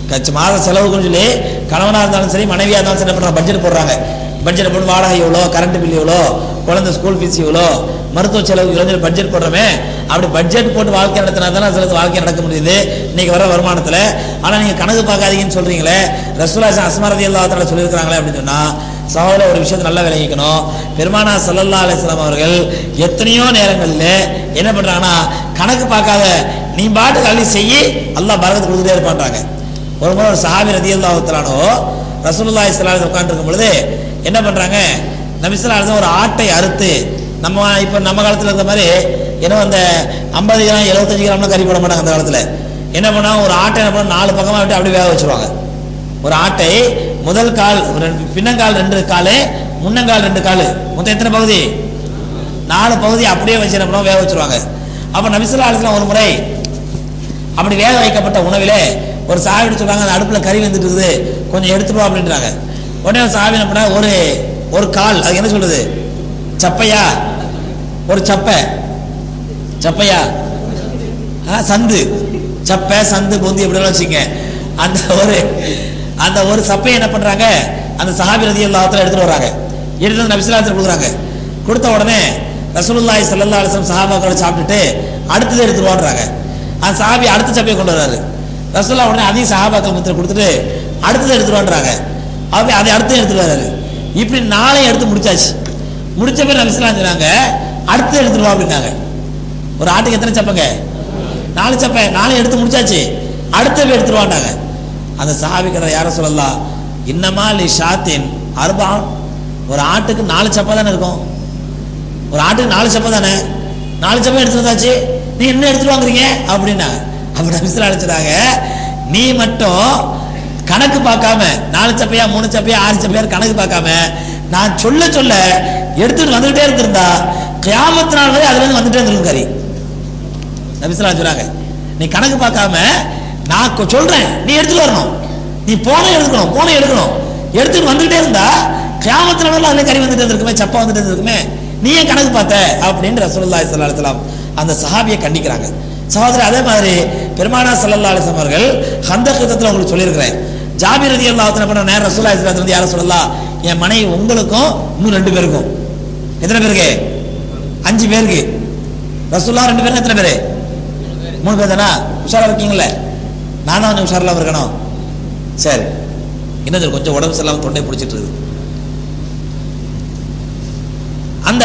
கட்சி மாத செலவுக்குன்னு சொல்லி கணவனாக இருந்தாலும் சரி மனைவியாக இருந்தாலும் சரி என்ன பண்ணுறாங்க பட்ஜெட் போடுறாங்க பட்ஜெட் போட்டு வாடகை எவ்வளோ கரண்ட் பில் எவ்வளோ குழந்தை ஸ்கூல் ஃபீஸ் எவ்வளோ மருத்துவ செலவு இவ்வளோ பட்ஜெட் போடுறோமே அப்படி பட்ஜெட் போட்டு வாழ்க்கை நடத்தினா தானே சிலது வாழ்க்கை நடக்க முடியுது இன்னைக்கு வர வருமானத்தில் ஆனால் நீங்கள் கணக்கு பார்க்காதீங்கன்னு சொல்றீங்களே ரசூலா அஸ்மரதி அல்லாத்தால சொல்லியிருக்கிறாங்களே அப்படின்னு சொன்னால் சகோதர ஒரு விஷயத்தை நல்லா விளங்கிக்கணும் பெருமானா சல்லல்லா அலிஸ்லாம் அவர்கள் எத்தனையோ நேரங்களில் என்ன பண்றாங்கன்னா கணக்கு பார்க்காத நீ பாட்டுக்கு அள்ளி செய்யி அல்லாஹ் பரகத்து கொடுத்துட்டே இருப்பான்றாங்க ஒரு முறை ஒரு சஹாபி ரதி அல்லாஹுத்தலானோ ரசூலுல்லா இஸ்லாம் உட்காந்துருக்கும் பொழுது என்ன பண்றாங்க நபிசுல்லா ஒரு ஆட்டை அறுத்து நம்ம இப்போ நம்ம காலத்தில் இருந்த மாதிரி ஏன்னா அந்த ஐம்பது கிராம் எழுபத்தஞ்சு கிராம்லாம் கறி போட மாட்டாங்க அந்த காலத்தில் என்ன பண்ணா ஒரு ஆட்டை என்ன பண்ணா நாலு பக்கமாக விட்டு அப்படியே வேக வச்சிருவாங்க ஒரு ஆட்டை முதல் கால் ஒரு ரெண்டு- பின்னங்கால் ரெண்டு காலு முன்னங்கால் ரெண்டு காலு மொத்தம் எத்தனை பகுதி நாலு பகுதி அப்படியே வச்சு என்ன பண்ணுவோம் வேக வச்சிருவாங்க அப்ப நபிசுல்லா அலிஸ்லாம் ஒரு முறை அப்படி வேக வைக்கப்பட்ட உணவிலே ஒரு சாவி சொல்றாங்க அந்த அடுப்புல கறி வந்துட்டு இருக்குது கொஞ்சம் எடுத்துட்டு வா அப்படின்றாங்க உடனே ஒரு சாவி என்ன பண்ணா ஒரு ஒரு கால் அது என்ன சொல்றது சப்பையா ஒரு சப்பை சப்பையா ஆ, சந்து சப்பை சந்து பொந்தி எப்படிலாம் வச்சுங்க அந்த ஒரு அந்த ஒரு சப்பையை என்ன பண்றாங்க அந்த சஹாபி ரதி எல்லாத்துல எடுத்துட்டு வராங்க எடுத்து வந்து நபிசுல்லாத்துல கொடுக்குறாங்க கொடுத்த உடனே ரசூலுல்லாஹி ஸல்லல்லாஹு அலைஹி வஸல்லம் சஹாபாக்களோட சாப்பிட்டுட்டு அடுத்தது எடுத்துட்டு வாடுறாங்க அந்த சஹாபி அடுத்த சப்பையை கொண்டு வராரு ரசூல்லா உடனே அதையும் சஹாபாக்கள் முத்திர கொடுத்துட்டு அடுத்தது எடுத்துட்டு வாடுறாங்க அப்படி அதை அடுத்து எடுத்துட்டு வராரு இப்படி நாளையும் எடுத்து முடிச்சாச்சு முடிச்ச பேர் நபிசுல்லா சொன்னாங்க அடுத்து எடுத்துட்டு வா அப்படின்னாங்க ஒரு ஆட்டுக்கு எத்தனை சப்பைங்க நாலு சப்பை நாலு எடுத்து முடிச்சாச்சு அடுத்த போய் எடுத்துருவாண்டாங்க அந்த சஹாபிக்கிற யார சொல்லலாம் இன்னமா லி ஷாத்தின் அர்பான் ஒரு ஆட்டுக்கு நாலு சப்பை தானே இருக்கும் ஒரு ஆட்டுக்கு நாலு சப்பை தானே நாலு சப்பை எடுத்துட்டு வந்தாச்சு நீ என்ன எடுத்துட்டு வாங்குறீங்க அப்படின்னாங்க அப்படி நபிசுல அழைச்சிட்டாங்க நீ மட்டும் கணக்கு பார்க்காம நாலு சப்பையா மூணு சப்பையா ஆறு சப்பையா கணக்கு பார்க்காம நான் சொல்ல சொல்ல எடுத்துட்டு வந்துகிட்டே இருந்திருந்தா கியாமத்து நாள் வரை அதுல இருந்து வந்துட்டே இருந்திருக்கும் கறி நபிசுல்லா சொல்றாங்க நீ கணக்கு பார்க்காம நான் கொ- சொல்றேன் நீ எடுத்துட்டு வரணும் நீ போன எடுக்கணும் போன எடுக்கணும் எடுத்துட்டு வந்துகிட்டே இருந்தா கியாமத்துல நாள் அதுல கறி வந்துட்டு இருக்குமே சப்பா வந்துட்டு இருக்குமே நீ ஏன் கணக்கு பார்த்த அப்படின்னு ரசூலுல்லாஹி ஸல்லல்லாஹு அலைஹி வஸல்லம் அந்த சஹாபியை கண்டிக்கிறாங்க சகோதரி அதே மாதிரி பெருமானா ஸல்லல்லாஹு அலைஹி வஸல்லம் அவர்கள் ஹந்தக் யுத்தத்துல உங்களுக்கு சொல்லியிருக்கிறேன் ஜாபிர் ரலியல்லாஹு அன்ஹு பண்ண நேரம் ரசூலுல்லாஹி ஸல்லல்லாஹு அலைஹி வஸல்லம் யார சொல்லலாம் என் மனைவி உங்களுக்கும் இன்னும் ரெண்டு பேருக்கும் எத்தனை பேருக்கு அஞ்சு பேருக்கு ரசூல்லா ரெண்டு பேரும் எத்தனை பேரு மூணு பேர் தானா உஷாரா இருக்கீங்களே நானும் கொஞ்சம் உஷாரில்லாம இருக்கணும் சரி என்னது கொஞ்சம் உடம்பு சரியில்லாம தொண்டை பிடிச்சிட்டு இருக்குது அந்த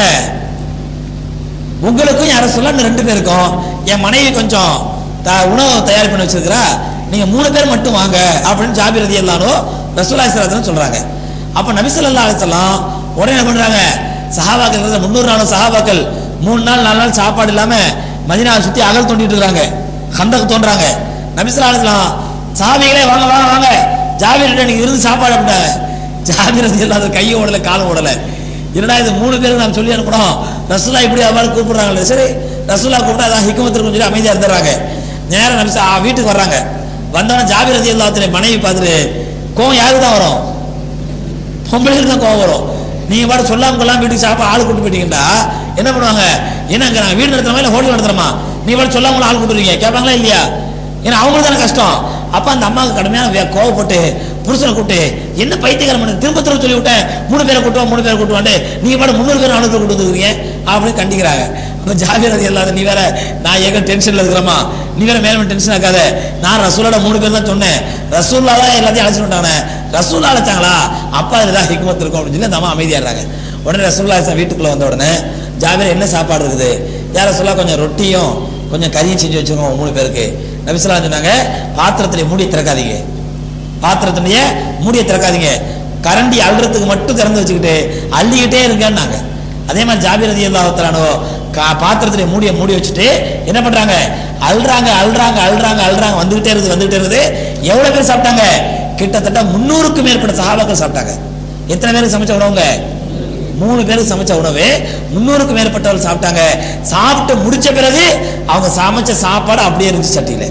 உங்களுக்கும் யார சொல்ல இந்த ரெண்டு பேருக்கும் என் மனைவி கொஞ்சம் த- உணவு தயார் பண்ணி வச்சிருக்கிறா நீங்க மூணு பேர் மட்டும் வாங்க அப்படின்னு ஜாபிர் ரதி எல்லாரும் ரசூலாசிரத்துல சொல்றாங்க அப்ப நபிசல்லா அலிசல்லாம் உடனே என்ன பண்றாங்க சஹாபாக்கள் முன்னூறு நாள் சஹாபாக்கள் மூணு நாள் நாலு நாள் சாப்பாடு இல்லாம மதினாவை சுத்தி அகல் தோண்டிட்டு இருக்காங்க ஹந்தக் தோன்றாங்க நபிசல்லா அலிசல்லாம் சஹாபிகளே வாங்க வாங்க வாங்க ஜாபிர் நீங்க இருந்து சாப்பாடு அப்படின்னாங்க ஜாபிர் ரதி இல்லாத கையும் ஓடல காலும் ஓடல என்னடா இது மூணு பேருக்கு நாம் சொல்லி அனுப்பணும் ரசூலா இப்படி அவ்வாறு கூப்பிடுறாங்களே சரி ரசூலா கூப்பிட்டா அதான் ஹிக்குமத்திற்கு சொல்லி அமைதியா இருந்துறாங்க நேரம் நபிசா ஆ, வீட்டுக்கு வர்றாங்க வந்தவன ஜாபிர் ரதி எல்லாத்துல மனைவி பார்த்துட்டு கோவம் யாருக்கு தான் வரும் பொம்பளைக்கு தான் கோவம் வரும் நீங்க பாட்டு சொல்லாம கொள்ளாம வீட்டுக்கு சாப்பா ஆள் கூட்டு போயிட்டீங்கன்னா என்ன பண்ணுவாங்க என்னங்க நாங்க வீடு நடத்துறோமா இல்ல ஹோட்டல் நடத்துறோமா நீ பாட்டு சொல்லாம கொள்ளாம ஆள் கூட்டுறீங்க கேட்பாங்களா இல்லையா ஏன்னா அவங்களுக்கு தானே கஷ்டம் அப்ப அந்த அம்மாவுக்கு கடுமையான வே- கோவப்பட்டு புருஷனை கூப்பிட்டு என்ன பைத்தியக்காரம் பண்ணு திரும்ப திரும்ப சொல்லி விட்டேன் மூணு பேரை கூட்டுவா மூணு பேரை கூட்டுவாண்டு நீங்க பாட்டு முந்நூறு பேர் நானூறு பேர் கூட்டு வந்துருக்கீங்க அப்படின்னு கண்டிக்கிறாங்க அப்ப ஜாவியர் அது இல்லாத நீ வேற நான் ஏக டென்ஷன்ல இருக்கிறமா நீ வேற மேல டென்ஷன் ஆக்காத நான் ரசூலோட மூணு பேர் தான் சொன்னேன் ரசூல்லா தான் எல்லாத்தையும் அழைச்சிட்டு விட்டாங்க ரசூல்லா அழைச்சாங்களா அப்பா இதுதான் ஹிக்மத் இருக்கும் அப்படின்னு சொல்லி அந்த அம்மா அமைதியாடுறாங்க உடனே ரசூல்லா சார் வீட்டுக்குள்ள வந்த உடனே ஜாவியர் என்ன சாப்பாடு இருக்குது யார சொல்ல கொஞ்சம் ரொட்டியும் கொஞ்சம் கறியும் செஞ்சு வச்சுக்கோங்க மூணு பேருக்கு நபிசுல்லா சொன்னாங்க பாத்திரத்திலே மூடி திறக்காதீங்க பாத்திரத்திலேய மூடியை திறக்காதீங்க கரண்டி அள்ளுறதுக்கு மட்டும் திறந்து வச்சுக்கிட்டு அள்ளிக்கிட்டே இருங்கன்னாங்க அதே மாதிரி ஜாபிர் ரதி அல்லாஹானோ பாத்திரத்திலே மூடிய மூடி வச்சுட்டு என்ன பண்றாங்க அல்றாங்க அல்றாங்க அல்றாங்க அல்றாங்க வந்துகிட்டே இருக்குது வந்துகிட்டே இருக்குது எவ்வளவு பேர் சாப்பிட்டாங்க கிட்டத்தட்ட முன்னூறுக்கும் மேற்பட்ட சஹாபாக்கள் சாப்பிட்டாங்க எத்தனை பேருக்கு சமைச்ச உணவுங்க மூணு பேருக்கு சமைச்ச உணவு முன்னூறுக்கும் மேற்பட்டவர்கள் சாப்பிட்டாங்க சாப்பிட்டு முடிச்ச பிறகு அவங்க சமைச்ச சாப்பாடு அப்படியே இருந்துச்சு சட்டியில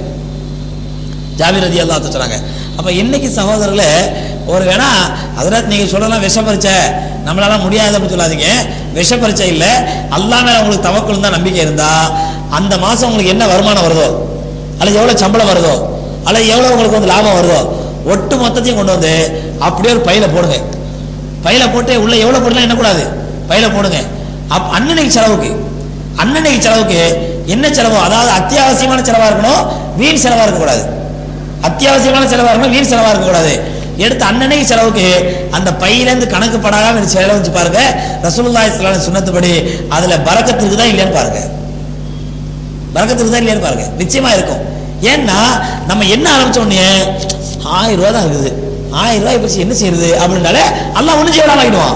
ஜாபீர் ரதி அல்லா சொன்னாங்க அப்ப இன்னைக்கு சகோதரர்களே ஒரு வேணா அதனால நீங்க சொல்லலாம் விஷ பரிச்சை நம்மளால முடியாது அப்படின்னு சொல்லாதீங்க விஷ பரிச்சை இல்ல அல்லா மேல உங்களுக்கு தவக்குள் தான் நம்பிக்கை இருந்தா அந்த மாசம் உங்களுக்கு என்ன வருமானம் வருதோ அல்லது எவ்வளவு சம்பளம் வருதோ அல்லது எவ்வளவு உங்களுக்கு வந்து லாபம் வருதோ ஒட்டு மொத்தத்தையும் கொண்டு வந்து அப்படியே ஒரு பையில போடுங்க பையில போட்டு உள்ள எவ்வளவு போடலாம் என்ன கூடாது பையில போடுங்க அப் அன்னன்னைக்கு செலவுக்கு அன்னன்னைக்கு செலவுக்கு என்ன செலவோ அதாவது அத்தியாவசியமான செலவா இருக்கணும் வீண் செலவா இருக்கக்கூடாது அத்தியாவசியமான செலவா இருக்கணும் வீண் செலவா இருக்கக்கூடாது எடுத்து அன்னன்னைக்கு செலவுக்கு அந்த பையிலேருந்து கணக்கு படாம இந்த செலவு வச்சு பாருங்க ரசூலுல்லாஹி ஸல்லல்லாஹு அலைஹி சுன்னத்துப்படி அதுல பரக்கத்து இருக்குதா இல்லையான்னு பாருங்க பரக்கத்து இருக்குதா இல்லையான்னு பாருங்க நிச்சயமா இருக்கும் ஏன்னா நம்ம என்ன ஆரம்பிச்ச உடனே ஆயிரம் ரூபாய் தான் இருக்குது ஆயிரம் ரூபாய் வச்சு என்ன செய்யறது அப்படின்னாலே அல்லாஹ் ஒண்ணு செய்ய விடாம ஆகிடுவான்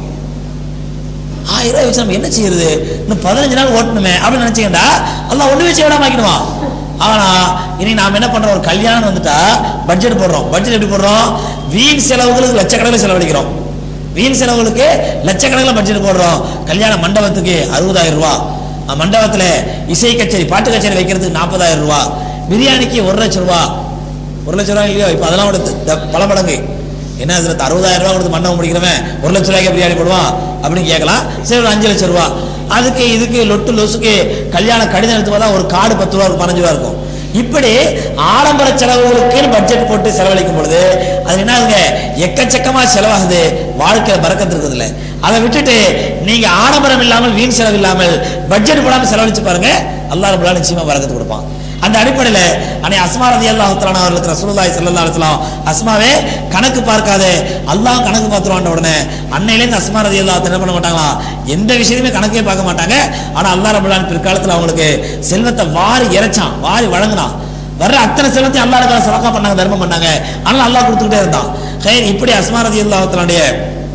ஆயிரம் ரூபாய் வச்சு நம்ம என்ன செய்யறது இன்னும் பதினஞ்சு நாள் ஓட்டணுமே அப்படின்னு நினைச்சீங்கடா அல்லாஹ் ஒண்ணுமே செய்ய விடாம ஆக்கிடுவான் ஆனா இனி நாம என்ன பண்றோம் ஒரு கல்யாணம் வந்துட்டா பட்ஜெட் போடுறோம் பட்ஜெட் எப்படி போடுறோம் வீண் செலவுகளுக்கு லட்சக்கணக்கில் செலவழிக்கிறோம் வீண் செலவுகளுக்கு லட்சக்கணக்கில் பட்ஜெட் போடுறோம் கல்யாண மண்டபத்துக்கு அறுபதாயிரம் ரூபாய் அஹ் மண்டபத்துல இசை கச்சேரி பாட்டு கச்சேரி வைக்கிறதுக்கு நாற்பதாயிரம் ரூபாய் பிரியாணிக்கு ஒரு லட்சம் ரூபாய் ஒரு லட்சம் ரூபாய் இல்லையோ இப்போ அதெல்லாம் கொடுத்து த- பல மடங்கு என்ன இதுல அறுபதாயிரம் ரூபாய் கொடுத்து மண்டபம் முடிக்கிறவன் ஒரு லட்சம் ரூபாய்க்கு பிரியாணி போடுவான் அப்படின்னு கேட்கலாம் சரி ஒரு அஞ்சு லட்சம் ரூபாய் அதுக்கு இதுக்கு லொட்டு லொசுக்கு கல்யாண கடிதம் எடுத்து பார்த்தா ஒரு கார்டு பத்து ரூபா ஒரு பதினஞ்சு ரூபா இருக்கும் இப்படி ஆடம்பர செலவுகளுக்கு பட்ஜெட் போட்டு செலவழிக்கும் பொழுது அது என்ன ஆகுங்க எக்கச்சக்கமா செலவாகுது வாழ்க்கையில பறக்கத்து இருக்குது இல்ல அதை விட்டுட்டு நீங்க ஆடம்பரம் இல்லாமல் வீண் செலவு இல்லாமல் பட்ஜெட் போடாம செலவழிச்சு பாருங்க அல்லாஹ் ரபுல்லா நிச்சயமா பறக்கத்து கொடுப்பான் அந்த அடிப்படையில அன்னை அஸ்மா ரதி அல்லாஹ் அவர்களுக்கு ரசூலுல்லாஹி ஸல்லல்லாஹு அலைஹி வஸல்லம் அஸ்மாவே கணக்கு பார்க்காதே அல்லாஹ் கணக்கு பார்த்துருவான் உடனே அன்னையிலேருந்து அஸ்மா ரதி அல்லாஹ் என்ன பண்ண மாட்டாங்களா எந்த விஷயத்தையுமே கணக்கே பார்க்க மாட்டாங்க ஆனா அல்லாஹ் ரபுல்லான் பிற்காலத்துல அவங்களுக்கு செல்வத்தை வாரி இறைச்சான் வாரி வழங்கினான் வர்ற அத்தனை செல்வத்தையும் அல்லாஹ் ரபுல்லா சதக்கா பண்ணாங்க தர்மம் பண்ணாங்க ஆனால் அல்லாஹ் கொடுத்துக்கிட்டே இருந்தான் ஹைர் இப்படி அஸ்மா ரதி அல்லாஹ்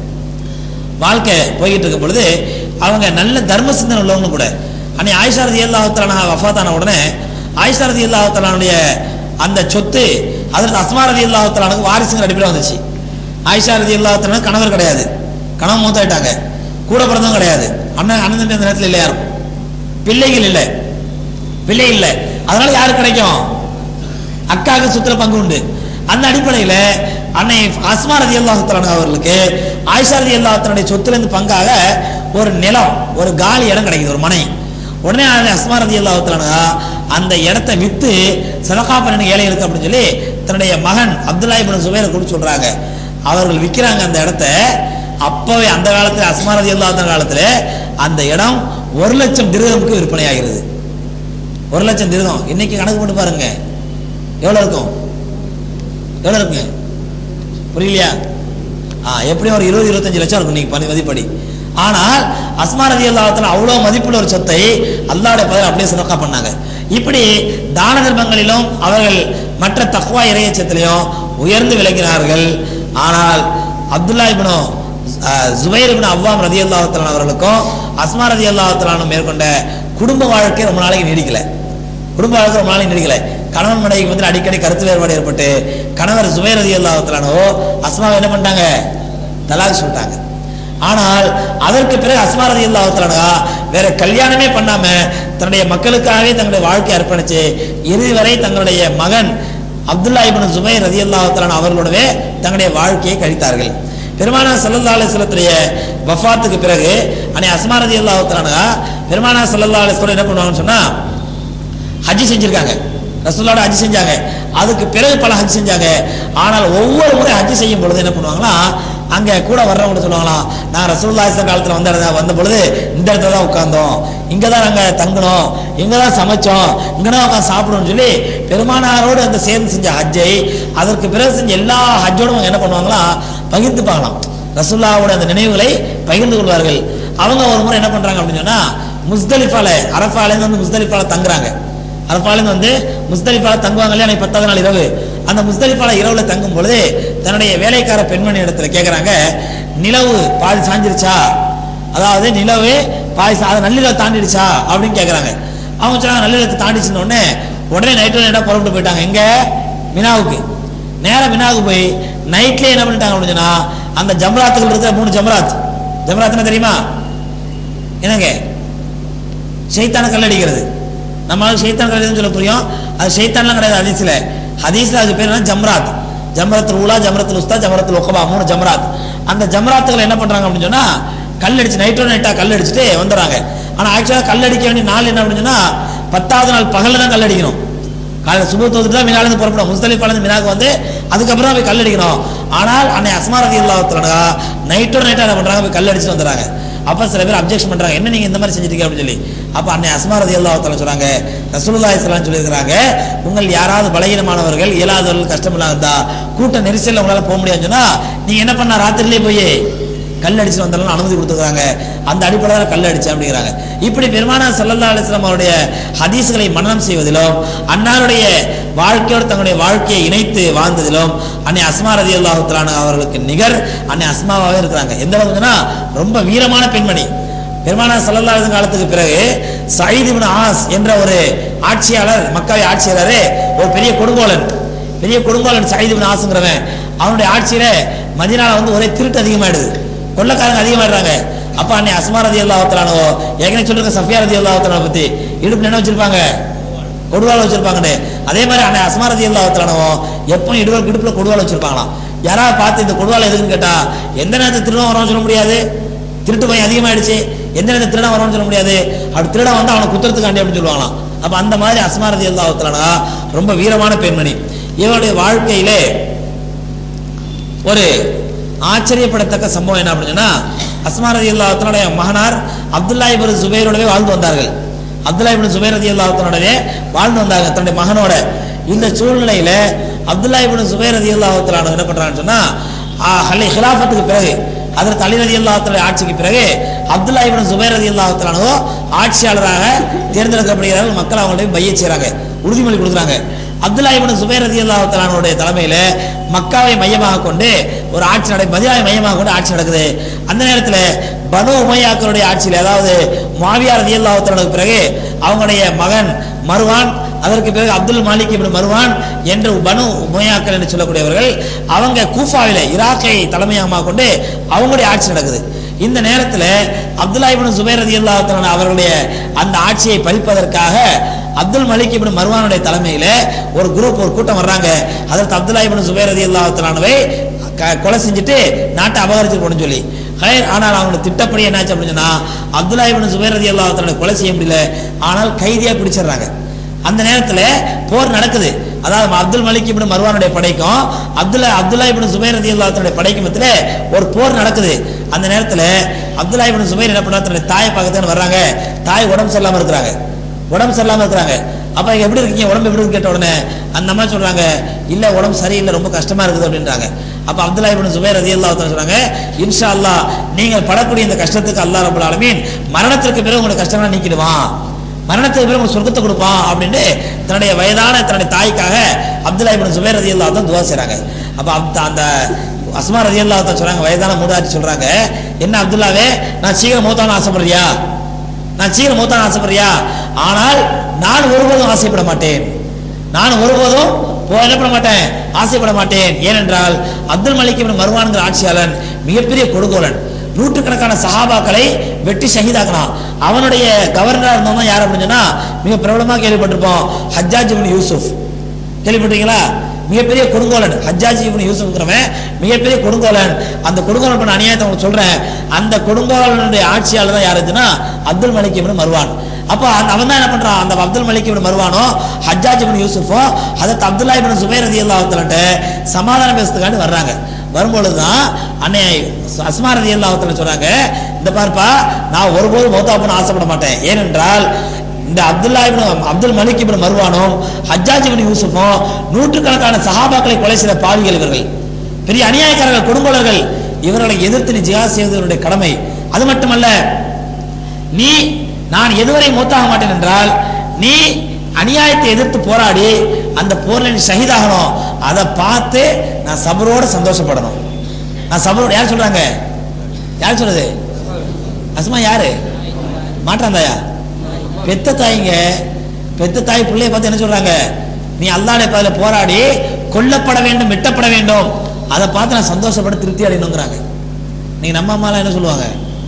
வாழ்க்கை போய்கிட்டு இருக்கும் பொழுது அவங்க நல்ல தர்ம சிந்தனை உள்ளவங்க கூட அன்னை ஆயிஷா ரதி அல்லாஹத்தான வஃபாத்தான உடனே ஆயிஷா ரதி அல்லாஹத்தாலுடைய அந்த சொத்து அதற்கு அஸ்மா ரதி அல்லாஹத்தாலுக்கு வாரிசுங்கிற அடிப்படையில் வந்துச்சு ஆயிஷா ரதி அல்லாஹத்தான கணவர் கிடையாது கணவன் மூத்தாயிட்டாங்க கூட பிறந்தவங்க கிடையாது அண்ணன் அண்ணன் தம்பி அந்த நேரத்தில் இல்லை யாரும் பிள்ளைகள் இல்லை பிள்ளை இல்லை அதனால யாரு கிடைக்கும் அக்காவுக்கு சுத்திர பங்கு உண்டு அந்த அடிப்படையில் அன்னை அஸ்மா ரதி அல்லாஹத்தலான அவர்களுக்கு ஆயிஷா ரதி அல்லாஹத்தனுடைய சொத்துல இருந்து பங்காக ஒரு நிலம் ஒரு காலி இடம் கிடைக்குது ஒரு மனை உடனே அந்த அஸ்மா ரதி அல்லாஹத்தலான அந்த இடத்தை வித்து சதகா பண்ண ஏழைகளுக்கு அப்படின்னு சொல்லி தன்னுடைய மகன் அப்துல்லா இப்னு சுபைரை கூட சொல்றாங்க அவர்கள் விற்கிறாங்க அந்த இடத்த அப்பவே அந்த காலத்துல அஸ்மா ரதி அல்லாஹத்தன காலத்துல அந்த இடம் ஒரு லட்சம் திருகமுக்கு விற்பனை ஆகிறது ஒரு லட்சம் திருகம் இன்னைக்கு கணக்கு போட்டு பாருங்க எவ்வளவு இருக்கும் எவ்வளவு இருக்குங்க புரியலையா ஆ எப்படியும் ஒரு இருபது இருபத்தஞ்சு லட்சம் இருக்கும் நீங்க பண்ணி மதிப்படி ஆனால் அஸ்மா ரதி அல்லாஹத்தில் அவ்வளோ மதிப்புள்ள ஒரு சொத்தை அல்லாவுடைய பதில் அப்படியே சிறக்கா பண்ணாங்க இப்படி தான தர்மங்களிலும் அவர்கள் மற்ற தக்வா இறையச்சத்திலையும் உயர்ந்து விளங்கினார்கள் ஆனால் அப்துல்லா இப்னு அஹ், ஜுபைர் இப்னு அவ்வாம் ரதி அல்லாஹத்தலான் அவர்களுக்கும் அஸ்மா ரதி அல்லாஹத்தலானும் மேற்கொண்ட குடும்ப வாழ்க்கை ரொம்ப நாளைக்கு நீடிக்கல குடும்ப வாழ்க்கை ரொம்ப நாளைக்கு நீடிக்கல கணவன் மனைவிக்கு வந்து அடிக்கடி கருத்து வேறுபாடு ஏற்பட்டு கணவர் ஜுபைர் ரதி அல்லாஹத்தலானோ அஸ்மாவை என்ன பண்ணிட்டாங்க தலாக் சொல்லிட்டாங்க ஆனால் அதற்கு பிறகு அஸ்மா ரதி அல்லாஹத்தலானா வேற கல்யாணமே பண்ணாம தன்னுடைய மக்களுக்காகவே தங்களுடைய வாழ்க்கை அர்ப்பணிச்சு இறுதி வரை தங்களுடைய மகன் அப்துல்லா இப்னு ஜுபைர் ரதி அல்லாஹத்தலான் அவர்களோடவே தங்களுடைய வாழ்க்கையை கழித்தார்கள் பெருமானா சல்லல்லா அலிஸ்லத்துடைய வஃபாத்துக்கு பிறகு அன்னை அஸ்மா ரதி அல்லாஹத்தலானா பெருமானா சல்லல்லா அலிஸ்வரம் என்ன பண்ணுவாங்கன்னு சொன்னா ஹஜ் செஞ்சிருக்காங்க ரசூலோட ஹஜ் செஞ்சாங்க அதுக்கு பிறகு பல ஹஜ் செஞ்சாங்க ஆனால் ஒவ்வொரு முறை ஹஜ் செய்யும் பொழுது என்ன பண்ணுவாங்களா அங்க கூட வர்றவங்க சொல்லுவாங்களாம் நான் ரசூல்லாசன் காலத்துல வந்த இடத்துல வந்த பொழுது இந்த இடத்துல தான் உட்கார்ந்தோம் இங்க தான் நாங்க தங்கணும் இங்க தான் சமைச்சோம் இங்க தான் உட்காந்து சாப்பிடுவோம்னு சொல்லி பெருமானாரோடு அந்த சேர்ந்து செஞ்ச ஹஜ்ஜை அதற்கு பிறகு செஞ்ச எல்லா ஹஜ்ஜோடும் அவங்க என்ன பண்ணுவாங்களா பகிர்ந்துப்பாங்களாம் ரசூல்லாவோட அந்த நினைவுகளை பகிர்ந்து கொள்வார்கள் அவங்க ஒரு முறை என்ன பண்றாங்க அப்படின்னு சொன்னா முஸ்தலிஃபால அரஃபாலேருந்து வந்து முஸ்தலிஃபால தங்குறாங்க அரஃபாலேருந்து வந்து முஸ்தலிஃபால தங்குவாங்க இல்லையா அன்னைக்கு பத்தாவது நாள் இரவு அந்த முஸ்தலிஃபால இரவுல தங்கும் பொழுது தன்னுடைய வேலைக்கார பெண்மணி இடத்துல கேட்குறாங்க நிலவு பாதி சாஞ்சிருச்சா அதாவது நிலவு பாதி சா- அது நள்ளிரவு தாண்டிடுச்சா அப்படின்னு கேட்குறாங்க அவங்க சொன்னாங்க நள்ளிரவு தாண்டிச்சுன உடனே உடனே நைட்டு என்ன புறப்பட்டு போயிட்டாங்க எங்க மினாவுக்கு நேரா மினாவுக்கு போய் நைட்லயே என்ன பண்ணிட்டாங்க அப்படின்னு சொன்னா அந்த ஜம்ராத்துகள் இருக்கிற மூணு ஜம்ராத் ஜம்ராத்னா தெரியுமா என்னங்க ஷைத்தான கல்லடிக்கிறது நம்மளால ஷைத்தான் கல்லடின்னு சொல்ல புரியும் அது ஷைத்தான்லாம் கிடையாது ஹதீஸ்ல ஹதீஸ்ல அது பேர் என்ன ஜம்ராத் ஜம்ரத்துல் உலா ஜம்ரத்துல் உஸ்தா ஜம்ரத்துல் உக்கபா மூணு ஜம்ராத் அந்த ஜம்ராத்துகளை என்ன பண்றாங்க அப்படின்னு சொன்னா கல் அடிச்சு நைட்டோ நைட்டா கல் அடிச்சுட்டு வந்துடுறாங்க ஆனா ஆக்சுவலா கல் அடிக்க வேண்டிய நாள் என்ன அப்படின்னு சொன்னா பத்தாவது நாள் பகல்ல தான் கல் அடிக்கணும் காலையில் சுப தோத்துட்டு தான் மினாலேருந்து புறப்படும் முஸ்தலிஃபாலேருந்து மினாக்கு வந்து அதுக்கப்புறம் போய் கல் அடிக்கணும் ஆனால் அன்னை அஸ்மா ரதி இல்லாத்தலனா நைட்டோட நைட்டாக என்ன பண்ணுறாங்க போய் கல் அடிச்சுட்டு வந்துடுறாங்க அப்போ சில பேர் அப்ஜெக்ஷன் பண்ணுறாங்க என்ன நீங்கள் இந்த மாதிரி செஞ்சிருக்கீங்க அப்படின்னு சொல்லி அப்போ அன்னை அஸ்மா ரதி இல்லாத்தல சொல்கிறாங்க ரசூலுல்லாஹி ஸல்லல்லாஹு சொல்லியிருக்கிறாங்க உங்கள் யாராவது பலகீனமானவர்கள் இயலாதவர்கள் கஷ்டம் இல்லாததா கூட்ட நெரிசலில் உங்களால் போக முடியாதுன்னு சொன்னா நீங்கள் என்ன பண்ணா ராத்திரிலே போய் கல் அடிச்சு வந்தாலும் அனுமதி கொடுத்துருக்காங்க அந்த அடிப்படையில் கல் அடிச்சு அப்படிங்கிறாங்க இப்படி பெருமானா சல்லல்லா அலிஸ்லாம் அவருடைய ஹதீஸ்களை மனனம் செய்வதிலும் அன்னாருடைய வாழ்க்கையோடு தங்களுடைய வாழ்க்கையை இணைத்து வாழ்ந்ததிலும் அன்னை அஸ்மா ரதி அல்லாஹுத்தலான அவர்களுக்கு நிகர் அன்னை அஸ்மாவாகவே இருக்கிறாங்க எந்த அளவுக்குன்னா ரொம்ப வீரமான பெண்மணி பெருமானா சல்லல்லா அலிஸ்லாம் காலத்துக்கு பிறகு சயீத் இப்னு ஆஸ் என்ற ஒரு ஆட்சியாளர் மக்காவை ஆட்சியாளரே ஒரு பெரிய கொடுங்கோலன் பெரிய கொடுங்கோலன் சயீத் இப்னு ஆஸ்ங்கிறவன் அவனுடைய ஆட்சியில மதினால வந்து ஒரே திருட்டு அதிகமாயிடுது கொள்ளக்காரங்க அதிகமாயிடுறாங்க அப்ப அன்னை அஸ்மா ரதி அல்லாஹத்தானோ ஏற்கனவே சொல்லிருக்க சஃபியா ரதி அல்லாஹத்தான பத்தி இடுப்புல என்ன வச்சிருப்பாங்க கொடுவாள் வச்சிருப்பாங்கன்னு அதே மாதிரி அன்னை அஸ்மா ரதி அல்லாஹத்தானோ எப்பவும் இடுவல் இடுப்புல கொடுவாள் வச்சிருப்பாங்களாம் யாராவது பார்த்து இந்த கொடுவாள் எதுக்குன்னு கேட்டா எந்த நேரத்தில் திருடம் வரும்னு சொல்ல முடியாது திருட்டு பையன் அதிகமாயிடுச்சு எந்த நேரத்தில் திருடன் வரும்னு சொல்ல முடியாது அப்படி திருடன் வந்து அவனை குத்துறதுக்காண்டி அப்படின்னு சொல்லுவாங்களாம் அப்ப அந்த மாதிரி அஸ்மா ரதி அல்லாஹத்தானா ரொம்ப வீரமான பெண்மணி இவருடைய வாழ்க்கையிலே ஒரு ஆச்சரியப்படத்தக்க சம்பவம் என்ன அப்படின்னு சொன்னா அஸ்மா ரதி அல்லாஹனுடைய மகனார் அப்துல்லா இபின் சுபைரோடவே வாழ்ந்து வந்தார்கள் அப்துல்லா இபின் சுபைர் ரதி அல்லாஹனுடவே வாழ்ந்து வந்தாங்க தன்னுடைய மகனோட இந்த சூழ்நிலையில அப்துல்லா இபின் சுபைர் ரதி அல்லாஹத்தான என்ன பண்றான்னு சொன்னா ஆஹ், ஹலி ஹிலாஃபத்துக்கு பிறகு அதற்கு அலி ரதி அல்லாஹத்துடைய ஆட்சிக்கு பிறகு அப்துல்லா இபின் சுபைர் ரதி அல்லாஹத்தானோ ஆட்சியாளராக தேர்ந்தெடுக்கப்படுகிறார்கள் மக்கள் அவங்கள்ட்ட பைய செய்றாங்க உறுதிமொழி கொடுக்குறாங்க அப்துல்லா இப்னு சுபைர் ரலியல்லாஹு தஆலாவுடைய தலைமையில மக்காவை மையமாக கொண்டு ஒரு ஆட்சி நடை மதினாவை மையமாக கொண்டு ஆட்சி நடக்குது அந்த நேரத்துல பனு உமையாக்களுடைய ஆட்சியில் அதாவது மாவியா ரலியல்லாஹு தஆலாவுக்கு பிறகு அவங்களுடைய மகன் மருவான் அதற்கு பிறகு அப்துல் மாலிக் இப்னு மருவான் என்று பனு உமையாக்கள் என்று சொல்லக்கூடியவர்கள் அவங்க கூஃபாவில ஈராக்கை தலைமையகமாக கொண்டு அவங்களுடைய ஆட்சி நடக்குது இந்த நேரத்தில் அப்துல்லா இப்னு சுபைர் ரலியல்லாஹு தஆலா அவர்களுடைய அந்த ஆட்சியை பறிப்பதற்காக அப்துல் மலிக் இப்னு மர்வானுடைய தலைமையில ஒரு குரூப் ஒரு கூட்டம் வர்றாங்க அதற்கு அப்துல்லா இப்னு சுபைர் ரலியல்லாஹு தஆலாவை க- கொலை செஞ்சுட்டு நாட்டை அபகரிச்சு போகணும்னு சொல்லி ஹைர் ஆனால் அவங்களோட திட்டப்படி என்னாச்சு அப்படின்னு சொன்னா அப்துல்லா இப்னு சுபைர் ரலியல்லாஹு தஆலா கொலை செய்ய முடியல ஆனால் கைதியா பிடிச்சிடுறாங்க அந்த நேரத்தில் போர் நடக்குது அதாவது அப்துல் மலிக் இப்னு மர்வானுடைய படைக்கும் அப்துல்லா அப்துல்லா இப்னு சுபைர் ரலியல்லாஹு தஆலாவுடைய படைக்கும் மத்தியில ஒரு போர் நடக்குது அந்த நேரத்தில் அப்துல்லா இப்னு சுபைர் என்ன பண்றாங்க தன்னுடைய தாயை பார்க்கறதுக்கு வர்றாங்க தாய் உடம்பு சரியில்லாம இருக்கிறாங்க உடம்பு சரியில்லாம இருக்கிறாங்க அப்ப இங்க எப்படி இருக்கீங்க உடம்பு எப்படி இருக்கு கேட்ட உடனே அந்த அம்மா சொல்றாங்க இல்ல உடம்பு சரியில்லை ரொம்ப கஷ்டமா இருக்குது அப்படின்றாங்க அப்ப அப்துல்லா இப்னு சுபைர் ரலியல்லாஹு தஆலா சொல்றாங்க இன்ஷா அல்லாஹ் நீங்கள் படக்கூடிய இந்த கஷ்டத்துக்கு அல்லாஹ் ரப்பல் ஆலமீன் மரணத்திற்கு பிறகு உங்களுக்கு கஷ்டங்களை நீக்கிடுவான் மரணத்துக்கு பிறகு உங்களுக்கு சொர்க்கத்தை கொடுப்பான் அப்படின்னு தன்னுடைய வயதான தன்னுடைய தாய்க்காக அப்துல்லா இப்னு சுபைர் ரலியல்லாஹு தான் துவா செய்றாங்க அப்ப அந்த- அந்த அஸ்மா ரலியல்லாஹு தான் சொல்றாங்க வயதான மூதாட்டி சொல்றாங்க என்ன அப்துல்லாவே நான் சீக்கிரம் மூத்தான ஆசைப்படுறியா நான் சீக்கிரம் மூத்தான் ஆசைப்படுறியா ஆனால் நான் ஒருபோதும் ஆசைப்பட மாட்டேன் நான் ஒருபோதும் போ- என்ன பண்ண மாட்டேன் ஆசைப்பட மாட்டேன் ஏனென்றால் அப்துல் மலிக் இப்னு மர்வான்கிற ஆட்சியாளன் மிகப்பெரிய கொடுகோலன் நூற்றுக்கணக்கான சஹாபாக்களை வெட்டி ஷஹீதாக்கினான் அவனுடைய கவர்னரா இருந்தவன் யார் அப்படின்னு சொன்னா மிக பிரபலமா கேள்விப்பட்டிருப்போம் ஹஜ்ஜாஜ் இப்னு யூசுப் கேள்விப்பட்டீங்களா மிகப்பெரிய கொடுங்கோலன் ஹஜ்ஜாஜி இப்னு யூசுப்ங்கிறவன் மிகப்பெரிய கொடுங்கோலன் அந்த கொடுங்கோலன் பண்ண அநியாயத்தை உங்களுக்கு சொல்றேன் அந்த கொடுங்கோலனுடைய ஆட்சியாளர் தான் யாருச்சுன்னா அப்துல் மலிக் இப்னு மர்வான் அப்போ அந்த அவன் தான் என்ன பண்றான் அந்த அப்துல் மலிக் இப்னு மர்வானோ ஹஜ்ஜாஜ் இப்னு யூசுஃபோ அதற்கு அப்துல்லா இப்னு சுபைர் ரலியல்லாஹு தஆலாட்ட சமாதானம் பேசுறதுக்காண்டி வர்றாங்க வரும்பொழுது தான் அன்னை அஸ்மா ரலியல்லாஹு தஆலா சொல்றாங்க இந்த பார்ப்பா நான் ஒருபோதும் மௌத்தா போன ஆசைப்பட மாட்டேன் ஏனென்றால் இந்த அப்துல்லா இப்னு அப்துல் மலிக் இப்னு மர்வானும் ஹஜ்ஜாஜ் இப்னு யூசுஃபும் நூற்றுக்கணக்கான சஹாபாக்களை கொலை செய்த பாவிகள் இவர்கள் பெரிய அநியாயக்காரர்கள் கொடுங்கோலர்கள் இவர்களை எதிர்த்து நீ ஜிஹாத் செய்வது உன்னுடைய கடமை அது மட்டுமல்ல நீ நான் எதுவரை மூத்தாக மாட்டேன் என்றால் நீ அநியாயத்தை எதிர்த்து போராடி அந்த போர்ல நீ ஷஹீதாகணும் அதை பார்த்து நான் சபரோட சந்தோஷப்படணும் நான் சபரோட யார் சொல்றாங்க யார் சொல்றது அஸ்மா யாரு மாற்றாந்தாயா பெத்த தாய்ங்க பெத்த தாய் பிள்ளைய பார்த்து என்ன சொல்றாங்க நீ அல்லாடைய பாதையில போராடி கொல்லப்பட வேண்டும் வெட்டப்பட வேண்டும் அதை பார்த்து நான் சந்தோஷப்பட திருப்தி அடையணுங்கிறாங்க நீங்க நம்ம அம்மாலாம் என்ன சொல்லுவாங்க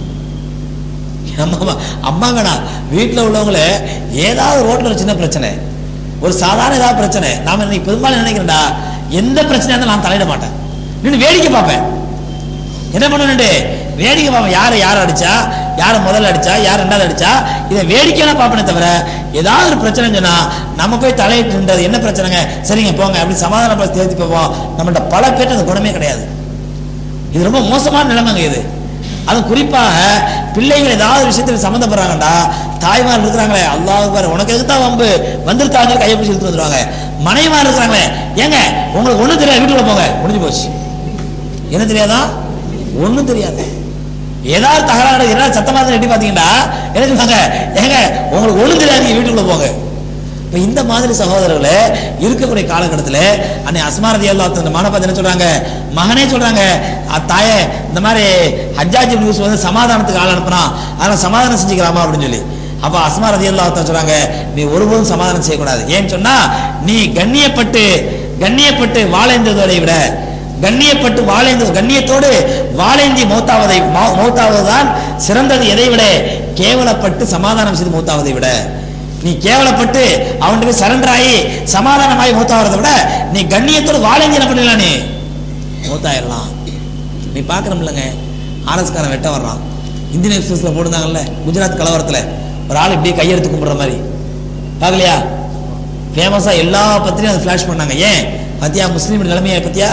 நம்ம அம்மா அம்மா வேணாம் வீட்டில் உள்ளவங்களே ஏதாவது ரோட்ல ஒரு சின்ன பிரச்சனை ஒரு சாதாரண ஏதாவது பிரச்சனை நாம இன்னைக்கு பெரும்பாலும் நினைக்கிறேன்டா எந்த பிரச்சனையா இருந்தாலும் நான் தலையிட மாட்டேன் நின்று வேடிக்கை பார்ப்பேன் என்ன பண்ணணுண்டு வேடிக்கை பார்ப்பேன் யாரை யார் அடிச்சா யார் முதல்ல அடிச்சா யார் ரெண்டாவது அடிச்சா இதை வேடிக்கையான பார்ப்பனே தவிர ஏதாவது ஒரு பிரச்சனை சொன்னா நம்ம போய் தலையிட்டு இருந்தது என்ன பிரச்சனைங்க சரிங்க போங்க அப்படி சமாதானம் தேர்த்தி போவோம் நம்மள்ட்ட பல பேர்ட்ட அந்த குணமே கிடையாது இது ரொம்ப மோசமான நிலைமைங்க இது அது குறிப்பாக பிள்ளைகள் ஏதாவது விஷயத்தில் சம்மந்தப்படுறாங்கடா தாய்மார் இருக்கிறாங்களே அல்லாஹ் உனக்கு எதுக்கு தான் வம்பு வந்துருத்தாங்க கையை பிடிச்சி இழுத்து வந்துருவாங்க மனைவிமார் இருக்கிறாங்களே ஏங்க உங்களுக்கு ஒண்ணும் தெரியாது வீட்டுக்குள்ள போங்க முடிஞ்சு போச்சு என்ன தெரியாதா ஒண்ணும் தெரியாது ஏதாவது தகராறு ஏதாவது சத்தமா இருந்தா எட்டி பாத்தீங்கன்னா என்ன சொல்லுவாங்க ஏங்க உங்களுக்கு ஒண்ணும் தெரியாது நீங்க வீட்டுக்குள்ள போங்க இப்ப இந்த மாதிரி சகோதரர்களே இருக்கக்கூடிய காலகட்டத்தில் அன்னை அஸ்மாரதி அல்லா அந்த மானபாத் என்ன சொல்றாங்க மகனே சொல்றாங்க "அ, தாயே இந்த மாதிரி ஹஜ்ஜாஜி நியூஸ் வந்து சமாதானத்துக்கு ஆள் அனுப்புறான் அதனால சமாதானம் செஞ்சுக்கலாமா அப்படின்னு சொல்லி அப்ப அஸ்மா ரதி அல்லா சொல்றாங்க நீ ஒருபோதும் சமாதானம் செய்யக்கூடாது ஏன்னு சொன்னா நீ கண்ணியப்பட்டு கண்ணியப்பட்டு வாழேந்ததை விட கண்ணியப்பட்டு வாழேந்து கண்ணியத்தோடு வாழேந்தி மௌத்தாவதை மௌ- மௌத்தாவதுதான் சிறந்தது எதை விட கேவலப்பட்டு சமாதானம் செய்து மௌத்தாவதை விட நீ கேவலப்பட்டு அவன்கிட்ட போய் சரண்டர் ஆகி சமாதானமாகி மூத்தாகிறத விட நீ கண்ணியத்தோடு வாழேந்தி என்ன பண்ணிடலாம் நீ மூத்தாயிரலாம் நீ பார்க்கணும்லங்க ஆர்எஸ்காரன் வெட்ட வர்றான் இந்தியன் எக்ஸ்பிரஸ்ல போட்டிருந்தாங்கல்ல குஜராத் கலவரத்துல ஒரு ஆள் இப்படியே கையெடுத்து கும்பிடுற மாதிரி பார்க்கலையா ஃபேமஸா எல்லா பத்திரியும் அதை ஃபிளாஷ் பண்ணாங்க ஏன் பத்தியா முஸ்லீம் நிலைமையை பத்தியா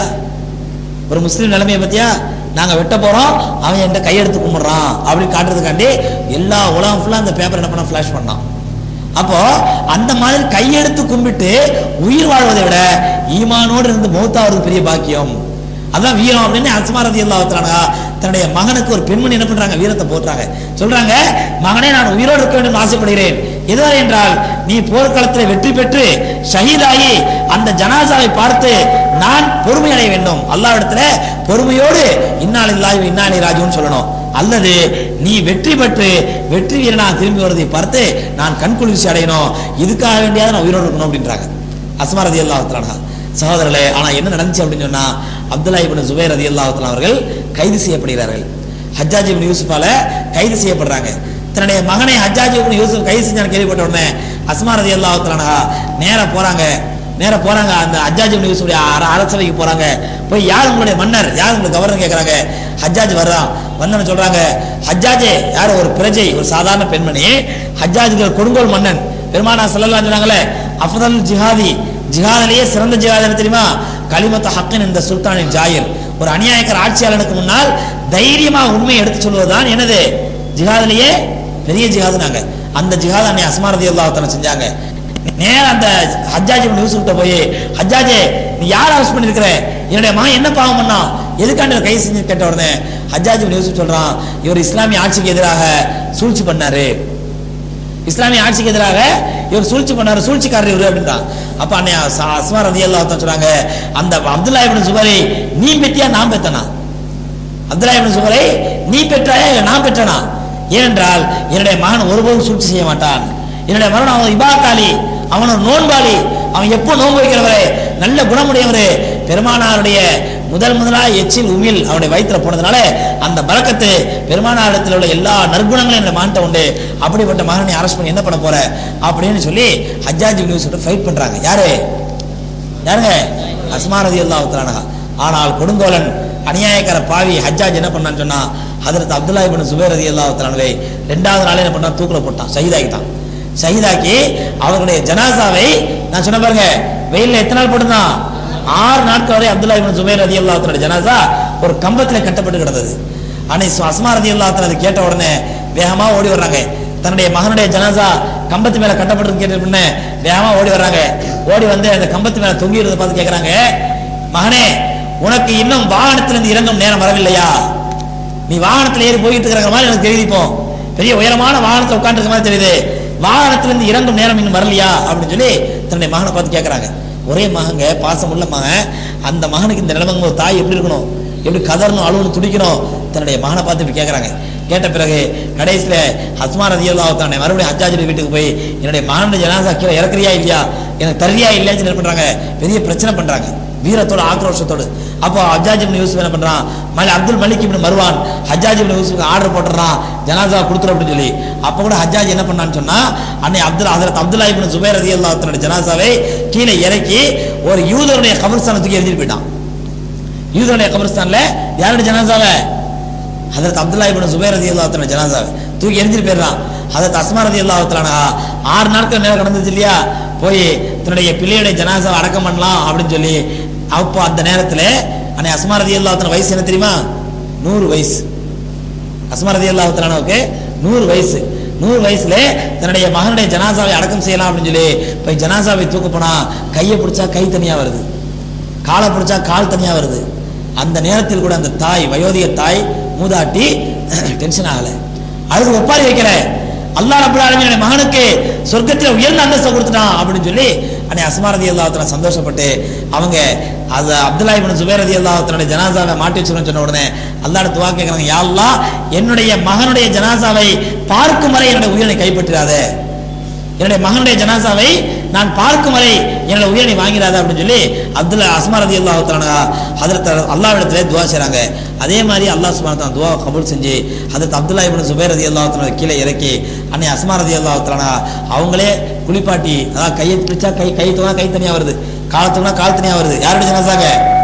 ஒரு முஸ்லீம் நிலைமையை பத்தியா நாங்க வெட்ட போறோம் அவன் என்கிட்ட கையெடுத்து கும்பிடுறான் அப்படின்னு காட்டுறதுக்காண்டி எல்லா உலகம் ஃபுல்லா அந்த பேப்பர் என்ன பண்ண ஃபிளாஷ் பண்ணான் அப்போ அந்த மாதிரி கையெடுத்து கும்பிட்டு உயிர் வாழ்வதை விட ஈமானோடு இருந்து மௌத்தாவது பெரிய பாக்கியம் அதான் வீரம் அப்படின்னு அஸ்மாரதி அல்லாஹ் தன்னுடைய மகனுக்கு ஒரு பெண்மணி என்ன பண்றாங்க வீரத்தை போட்டுறாங்க சொல்றாங்க மகனே நான் உயிரோடு இருக்க வேண்டும் ஆசைப்படுகிறேன் எதுவரை என்றால் நீ போர்க்களத்தில் வெற்றி பெற்று ஷஹீதாகி அந்த ஜனாசாவை பார்த்து நான் பொறுமை அடைய வேண்டும் அல்லாஹ்விடத்துல பொறுமையோடு இன்னால் இல்லாஹி இன்னாலி ராஜுன்னு சொல்லணும் அல்லது நீ வெற்றி பெற்று வெற்றி வீரனா திரும்பி வருவதை பார்த்து நான் கண்குளிர்ச்சி அடையணும் இதுக்காக வேண்டியாவது நான் உயிரோடு இருக்கணும் அப்படின்றாங்க அஸ்மா ரதி அல்லாஹ் சகோதரர்களே ஆனா என்ன நடந்துச்சு அப்படின்னு சொன்னா அப்துல்லா இப்னு சுபைர் ரதி அல்லாஹ் அவர்கள் கைது செய்யப்படுகிறார்கள் ஹஜ்ஜாஜ் இப்னு யூசுஃபால கைது செய்யப்படுறாங்க தன்னுடைய மகனை ஹஜ்ஜாஜ் இப்னு யூசுப் கைது செஞ்சான்னு கேள்விப்பட்ட உடனே அஸ்மா ரதி அல்லாஹ் நேரா போறாங்க நேரா போறாங்க அந்த ஹஜ்ஜாஜ் இப்னு யூசுஃபுடைய அர- அரசவைக்கு போறாங்க போய் யார் உங்களுடைய மன்னர் யார் உங்களுக்கு கவர்னர் கேக்குறாங்க ஹஜ்ஜாஜ் வர்றான் வந்தவன் சொல்றாங்க ஹஜ்ஜாஜே யார் ஒரு பிரஜை ஒரு சாதாரண பெண்மணி ஹஜ்ஜாஜுக்கு ஒரு கொடுங்கோல் மன்னன் பெருமானா ஸல்லல்லாஹு சொன்னாங்களே அஃதல் ஜிஹாதி ஜிஹாதிலேயே சிறந்த ஜிஹாத் என்ன தெரியுமா கலிமத்து ஹக்கின் இந்த சுல்தானின் ஜாயிர் ஒரு அநியாயக்கர் ஆட்சியாளனுக்கு முன்னால் தைரியமா உண்மையை எடுத்து சொல்வதுதான் என்னது ஜிஹாதிலேயே பெரிய ஜிஹாது நாங்க அந்த ஜிஹாத் அன்னை அஸ்மாரதி அல்லாஹ் செஞ்சாங்க நேரா அந்த ஹஜ்ஜாஜ் இப்னு யூசுப் கிட்ட போய் ஹஜ்ஜாஜே நீ யார் அரெஸ்ட் பண்ணிருக்கிற என்னுடைய மகன் என்ன பாவம் பண்ணா எதுக்காண்டி இதை கை செஞ்சு கேட்ட உடனே ஹஜ்ஜாஜ் இப்னு யூசுப் சொல்றான் இவர் இஸ்லாமிய ஆட்சிக்கு எதிராக சூழ்ச்சி பண்ணாரு இஸ்லாமிய ஆட்சிக்கு எதிராக இவர் சூழ்ச்சி பண்ணாரு சூழ்ச்சிக்காரர் இவரு அப்படின்றான் அப்ப அன்னை அஸ்- அஸ்மா ரதி அல்லாஹ் சொல்றாங்க அந்த அப்துல்லா இப்னு சுபரை நீ பெத்தியா நான் பெத்தனா அப்துல்லா இப்னு சுபரை நீ பெற்றாயா இல்ல நான் பெற்றனா ஏனென்றால் என்னுடைய மகன் ஒருபோதும் சூழ்ச்சி செய்ய மாட்டான் என்னுடைய மகன் அவன் இபாத்தாளி அவன் ஒரு நோன்பாளி அவன் எப்போ நோன்பு வைக்கிறவரே நல்ல குணமுடையவரே பெருமானாருடைய முதல் முதலா எச்சில் உமிழ் அவருடைய வயிற்றுல போனதுனால அந்த பறக்கத்து பெருமானாரிடத்தில் உள்ள எல்லா நற்குணங்களும் என்னோட மகன்கிட்ட உண்டு அப்படிப்பட்ட மகனை அரெஸ்ட் பண்ணி என்ன பண்ண போற அப்படின்னு சொல்லி ஹஜ்ஜாஜ் நியூஸ் ஃபைட் பண்றாங்க யாரு யாருங்க அஸ்மாரதி அல்லாஹ் ஆனால் கொடுங்கோலன் அநியாயக்கார பாவி ஹஜ்ஜாஜ் என்ன பண்ணான்னு சொன்னா ஹதரத் அப்துல்லா இப்னு சுபைர் ரதி அல்லாஹ் ரெண்டாவது நாளே என்ன பண்ணான் தூக்கில போட்டான் ஷஹீதாக்கிட்டான் ஷஹீதாக்கி அவர்களுடைய ஜனாசாவை நான் சொன்ன பாருங்க வெயில்ல எத்தனை நாள் போட்டுதான் ஆறு நாட்கள் வரை அப்துல்லா இப்னு சுபைர் ரதி அல்லாஹ் ஜனாசா ஒரு கம்பத்துல கட்டப்பட்டு கிடந்தது அன்னை சு- அஸ்மா ரதி அல்லாஹ் அதை கேட்ட உடனே வேகமா ஓடி வர்றாங்க தன்னுடைய மகனுடைய ஜனாசா கம்பத்து மேல கட்டப்பட்டு கேட்ட உடனே வேகமா ஓடி வர்றாங்க ஓடி வந்து அந்த கம்பத்து மேல தொங்கி இருந்ததை பார்த்து கேக்குறாங்க மகனே உனக்கு இன்னும் வாகனத்திலிருந்து இறங்கும் நேரம் வரவில்லையா நீ வாகனத்துல ஏறி போயிட்டு இருக்கிற மாதிரி எனக்கு தெரியுது இப்போ பெரிய உயரமான வாகனத்துல உட்கார்ந்து மாதிரி தெரியுது வாகனத்திலிருந்து இறங்கும் நேரம் இன்னும் வரலையா அப்படின்னு சொல்லி தன்னுடைய மகனை பார்த்து கேட்கறாங்க ஒரே மகங்க பாசம் உள்ள மகன் அந்த மகனுக்கு இந்த நிலைமைங்க ஒரு தாய் எப்படி இருக்கணும் எப்படி கதறணும் அழுவணும் துடிக்கணும் தன்னுடைய மகனை பார்த்து இப்படி கேட்கறாங்க கேட்ட பிறகு கடைசியில ஹஸ்மா ரதியல்லாஹு தானே மறுபடியும் ஹஜ்ஜாஜுடைய வீட்டுக்கு போய் என்னுடைய மகனுடைய ஜனாசா கீழே இறக்குறியா இல்லையா எனக்கு தருவியா இல்லையான்னு சொல்லி என்ன பண்றாங்க பெரிய பிரச்சனை பண்றாங்க வீரத்தோட ஆக்ரோஷத்தோடு அப்போ ஹஜ்ஜாஜ் இப்னு யூசுப் என்ன பண்றான் மலை Abdul Malik ibn Marwan Hajjaj ibn யூசுஃப்க்கு ஆர்டர் போட்டுறான் ஜனாசா கொடுத்துரு அப்படின்னு சொல்லி அப்ப கூட ஹஜ்ஜாஜ் என்ன பண்ணான்னு சொன்னா அன்னை அப்துல் ஹஜரத் அப்துல்லா இப்னு சுபைர் ரலியல்லாஹு தன்னுடைய ஜனாசாவை கீழே இறக்கி ஒரு யூதருடைய கபர்ஸ்தானத்துக்கு எரிஞ்சிட்டு போயிட்டான் யூதருடைய கபர்ஸ்தான்ல யாருடைய ஜனாசாவை ஹதரத் அப்துல்லா இப்னு சுபைர் ரலியல்லாஹு தஆலா ஜனாசாவை தூக்கி எரிஞ்சிட்டு போயிடுறான் ஹதரத் அஸ்மா ரலியல்லாஹு தஆலா ஆறு நாட்கள் நேரம் கடந்துச்சு இல்லையா போய் தன்னுடைய பிள்ளையுடைய ஜனாசாவை அடக்கம் பண்ணலாம் அப்படின்னு சொல்லி அப்போ அந்த நேரத்தில் அன்னை அஸ்மா ரலியல்லாஹு தஆலா வயசு என்ன தெரியுமா நூறு வயசு அஸ்மா ரலியல்லாஹு தஆலாவுக்கு நூறு வயசு நூறு வயசுல தன்னுடைய மகனுடைய ஜனாசாவை அடக்கம் செய்யலாம் அப்படின்னு சொல்லி போய் ஜனாசாவை தூக்க போனா கையை பிடிச்சா கை தனியா வருது காலை பிடிச்சா கால் தனியா வருது அந்த நேரத்தில் கூட அந்த தாய் வயோதிக தாய் மூதாட்டி டென்ஷன் ஆகல அழுது ஒப்பாரி வைக்கல அல்லாஹ் ரப்பல் ஆலமீன் என்னுடைய மகனுக்கு சொர்க்கத்தில் உயர்ந்த அந்தஸ்தை கொடுத்துட்டான் அப்படின்னு சொல்லி அன்னை அஸ்மா ரதி அல்லாஹ் சந்தோஷப்பட்டு அவங்க அது அப்துல்லா இப்னு சுபைர் ரதி அல்லாஹ் ஜனாசாவை மாட்டி வச்சுருன்னு சொன்ன உடனே அல்லாஹ் துவா கேட்கறாங்க யா அல்லாஹ் என்னுடைய மகனுடைய ஜனாசாவை பார்க்கும் வரை என்னுடைய உயிரை கைப்பற்றிடாதே என்னுடைய மகனுடைய ஜனாசாவை நான் பார்க்கும் வரை என்னோட உயிரை வாங்கிறாத அப்படின்னு சொல்லி அப்துல்லா அஸ்மா ரதி அல்லாஹ் தலானா ஹதரத் அல்லாவிடத்துல துவா செய்றாங்க அதே மாதிரி அல்லாஹ் சுப்ஹானஹு வ துவா கபூல் செஞ்சு ஹதரத் அப்துல்லா இப்னு சுபைர் ரதி அல்லாஹ் தஆலா கீழே இறக்கி அன்னை அஸ்மா ரதி அல்லாஹ் தலானா அவங்களே குளிப்பாட்டி அதாவது கையை பிடிச்சா கை கை தூணா கை தனியா வருது கால் தூணா கால் தனியா வருது யாருடைய ஜனாசாங்க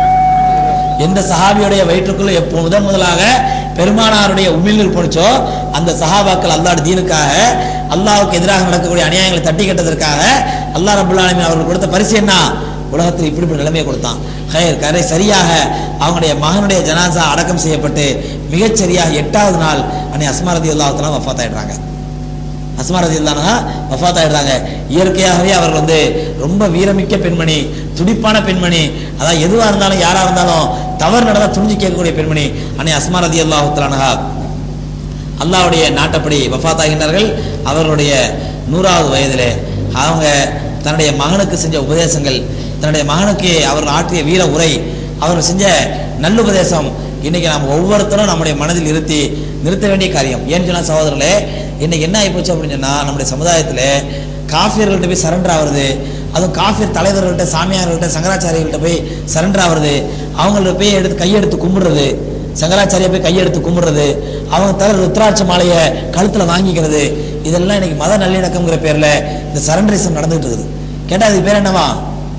எந்த சஹாபியுடைய வயிற்றுக்குள்ள எப்போ முதன் முதலாக பெருமானாருடைய உமிழ்நீர் போனுச்சோ அந்த சஹாபாக்கள் அல்லாஹ் தீனுக்காக அல்லாஹ்வுக்கு எதிராக நடக்கக்கூடிய அநியாயங்களை தட்டி கட்டதற்காக அல்லாஹ் ரபுல் ஆலமீன் அவர்கள் கொடுத்த பரிசு என்ன உலகத்தில் இப்படி இப்படி நிலைமையை கொடுத்தான் ஹயர் கரை சரியாக அவங்களுடைய மகனுடைய ஜனாசா அடக்கம் செய்யப்பட்டு மிகச் சரியாக எட்டாவது நாள் அன்னை அஸ்மா ரதி அல்லாஹ் வஃபாத் ஆயிடுறாங்க அஸ்மா ரதி வஃபாத் ஆயிடுறாங்க இயற்கையாகவே அவர் வந்து ரொம்ப வீரமிக்க பெண்மணி துடிப்பான பெண்மணி அதாவது எதுவா இருந்தாலும் யாரா இருந்தாலும் தவறு நடந்தா துணிஞ்சு கேட்கக்கூடிய பெண்மணி அன்னை அஸ்மா ரதி அல்லாஹுத்தலானஹா அல்லாஹ்வுடைய நாட்டப்படி வஃபாத் ஆகின்றார்கள் அவர்களுடைய நூறாவது வயதிலே அவங்க தன்னுடைய மகனுக்கு செஞ்ச உபதேசங்கள் தன்னுடைய மகனுக்கு அவர் ஆற்றிய வீர உரை அவர் செஞ்ச நல்லுபதேசம் இன்னைக்கு நாம் ஒவ்வொருத்தரும் நம்முடைய மனதில் இருத்தி நிறுத்த வேண்டிய காரியம் ஏன்னு சொன்னா சகோதரர்களே இன்னைக்கு என்ன ஆகிப்போச்சு அப்படின்னு சொன்னா நம்முடைய சமுதாயத்துல காஃபியர்கள்ட்ட போய் சரண்டர் ஆகுறது அதுவும் காஃபியர் தலைவர்கள்ட்ட சாமியார்கள்ட்ட சங்கராச்சாரியர்கள்ட்ட போய் சரண்டர் ஆகுறது அவங்கள்ட்ட போய் எடுத்து கையெடுத்து கும்பிடுறது சங்கராச்சாரிய போய் கையெடுத்து கும்பிடுறது அவங்க தர ருத்ராட்ச மாலையை கழுத்துல வாங்கிக்கிறது இதெல்லாம் இன்னைக்கு மத நல்லிணக்கம்ங்கிற பேர்ல இந்த சரண்டரிசம் நடந்துகிட்டு இருக்குது கேட்டா இது பேர் என்னவா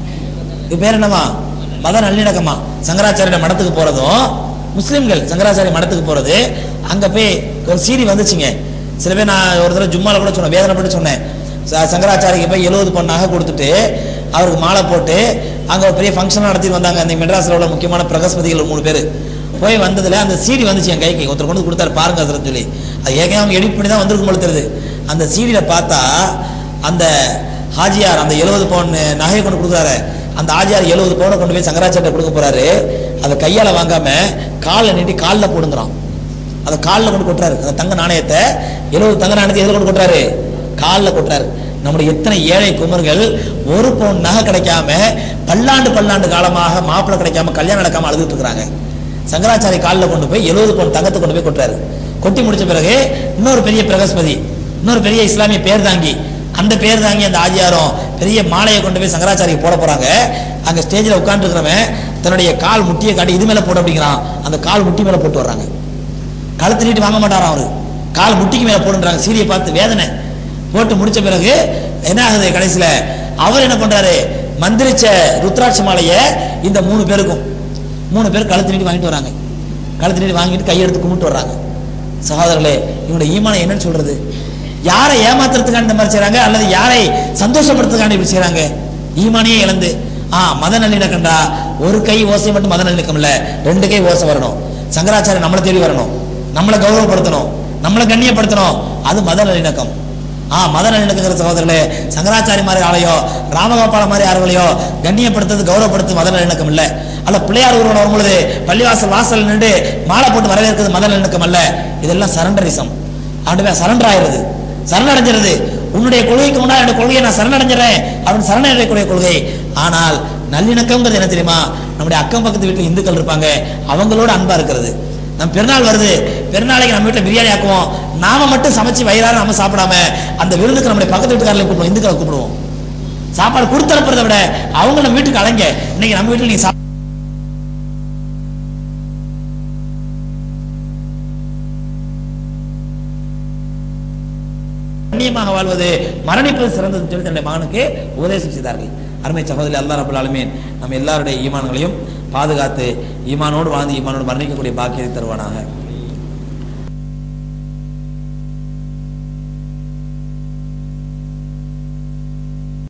இது பேர் என்னவா மத நல்லிணக்கமா சங்கராச்சாரிய மடத்துக்கு போறதும் முஸ்லிம்கள் சங்கராச்சாரிய மடத்துக்கு போறது அங்க போய் ஒரு சீடி வந்துச்சுங்க சில பேர் நான் ஒரு தடவை ஜும்மால கூட சொன்னேன் வேதனைப்பட்டு சொன்னேன் ச- சங்கராச்சாரிக்கு போய் எழுபது பொண்ணாக கொடுத்துட்டு அவருக்கு மாலை போட்டு அங்க ஒரு பெரிய ஃபங்க்ஷன் நடத்தி வந்தாங்க அந்த மெட்ராஸ்ல உள்ள முக்கியமான பிரகஸ்பதிகள் ஒரு மூணு பேர் போய் வந்ததுல அந்த சீடி வந்துச்சு என் கைக்கு ஒருத்தர் கொண்டு வந்து கொடுத்தாரு பாருங்க ஹசரத் சொல்லி அது ஏற்கனவே அவங்க எடிட் பண்ணி தான் வந்திருக்கும் போல தெரியுது அந்த சீடியில பார்த்தா அந்த ஹாஜியார் அந்த எழுபது பவுன் நகையை கொண்டு கொடுக்குறாரு அந்த ஆஜியார் எழுபது பவுனை கொண்டு போய் சங்கராச்சாரிய கொடுக்க போறாரு அதை கையால வாங்காம காலில் நீட்டி காலில் போடுங்கிறான் அதை காலில் கொண்டு கொட்டுறாரு அந்த தங்க நாணயத்தை எழுபது தங்க நாணயத்தை எதில் கொண்டு கொட்டுறாரு காலில் கொட்டுறாரு நம்முடைய எத்தனை ஏழை குமர்கள் ஒரு பவுன் நகை கிடைக்காம பல்லாண்டு பல்லாண்டு காலமாக மாப்பிள்ளை கிடைக்காம கல்யாணம் நடக்காம அழுதுட்டு இருக்கிறாங்க சங்கராச்சாரிய காலில் கொண்டு போய் எழுபது பவுன் தங்கத்தை கொண்டு போய் கொட்டுறாரு கொட்டி முடிச்ச பிறகு இன்னொரு பெரிய பிரகஸ்பதி இன்னொரு பெரிய இஸ்லாமிய பேர் தாங்கி அந்த பேர் தாங்கி அந்த ஆஜியாரும் பெரிய மாலையை கொண்டு போய் சங்கராச்சாரிக்கு போட போறாங்க அங்க ஸ்டேஜ்ல உட்காந்துருக்கிறவன் தன்னுடைய கால் முட்டியை காட்டி இது மேல போட அப்படிங்கிறான் அந்த கால் முட்டி மேல போட்டு வர்றாங்க கழுத்து நீட்டி வாங்க மாட்டாராம் அவரு கால் முட்டிக்கு மேல போடுன்றாங்க சீரியை பார்த்து வேதனை போட்டு முடிச்ச பிறகு என்ன ஆகுது கடைசியில அவர் என்ன பண்றாரு மந்திரிச்ச ருத்ராட்ச மாலையை இந்த மூணு பேருக்கும் மூணு பேர் கழுத்து நீட்டி வாங்கிட்டு வராங்க கழுத்து நீட்டி வாங்கிட்டு கையெடுத்து கும்பிட்டு வர்றாங்க சகோதரர்களே இவனுடைய ஈமானம் என்னன்னு சொல்றது யாரை ஏமாத்துறதுக்காண்டி இந்த மாதிரி செய்றாங்க அல்லது யாரை சந்தோஷப்படுத்துறதுக்காண்டி இப்படி செய்றாங்க ஈமானியே இழந்து ஆ மத நல்லிணக்கம்டா ஒரு கை ஓசை மட்டும் மத நல்லிணக்கம் இல்ல ரெண்டு கை ஓசை வரணும் சங்கராச்சாரியர் நம்மளை தேடி வரணும் நம்மளை கௌரவப்படுத்தணும் நம்மளை கண்ணியப்படுத்தணும் அது மத நல்லிணக்கம் ஆ மத நல்லிணக்கங்கிற சகோதரர்களே சங்கராச்சாரி மாதிரி ஆளையோ ராமகோபால மாதிரி ஆளுகளையோ கண்ணியப்படுத்துறது கௌரவப்படுத்துறது மத நல்லிணக்கம் இல்ல அல்ல பிள்ளையார் ஒருவன் வரும்பொழுது பள்ளிவாசல் வாசல் நின்று மாலை போட்டு வரவேற்கிறது மத நல்லிணக்கம் அல்ல இதெல்லாம் சரண்டரிசம் ஆண்டுமே சரண்டர் ஆயிருது சரணடைஞ்சிருது உன்னுடைய கொள்கைக்கு முன்னாடி என்னுடைய கொள்கையை நான் சரணடைஞ்சிடறேன் அப்படின்னு சரணடையக்கூடிய கொள்கை ஆனால் நல்லிணக்கம்ங்கிறது என்ன தெரியுமா நம்முடைய அக்கம் பக்கத்து வீட்டில் இந்துக்கள் இருப்பாங்க அவங்களோட அன்பா இருக்கிறது நம்ம பெருநாள் வருது பெருநாளைக்கு நம்ம வீட்டில் பிரியாணி ஆக்குவோம் நாம மட்டும் சமைச்சு வயிறார நம்ம சாப்பிடாம அந்த விருந்துக்கு நம்முடைய பக்கத்து வீட்டுக்காரர்களை கூப்பிடுவோம் இந்துக்களை கூப்பிடுவோம் சாப்பாடு கொடுத்து அனுப்புறதை விட அவங்க நம்ம வீட்டுக்கு அலைங்க இன்னைக்கு நம்ம வீட்டில் நீங்க சாப்பிட கண்ணியமாக வாழ்வது மரணிப்பது சிறந்ததுன்னு சொல்லி தன்னுடைய மகனுக்கு உபதேசம் செய்தார்கள் அருமை சகோதரி அல்லாஹ் ரபுல் ஆலமீன் நம்ம எல்லாருடைய ஈமான்களையும் பாதுகாத்து ஈமானோடு வாழ்ந்து ஈமானோடு மரணிக்கக்கூடிய பாக்கியத்தை தருவானாக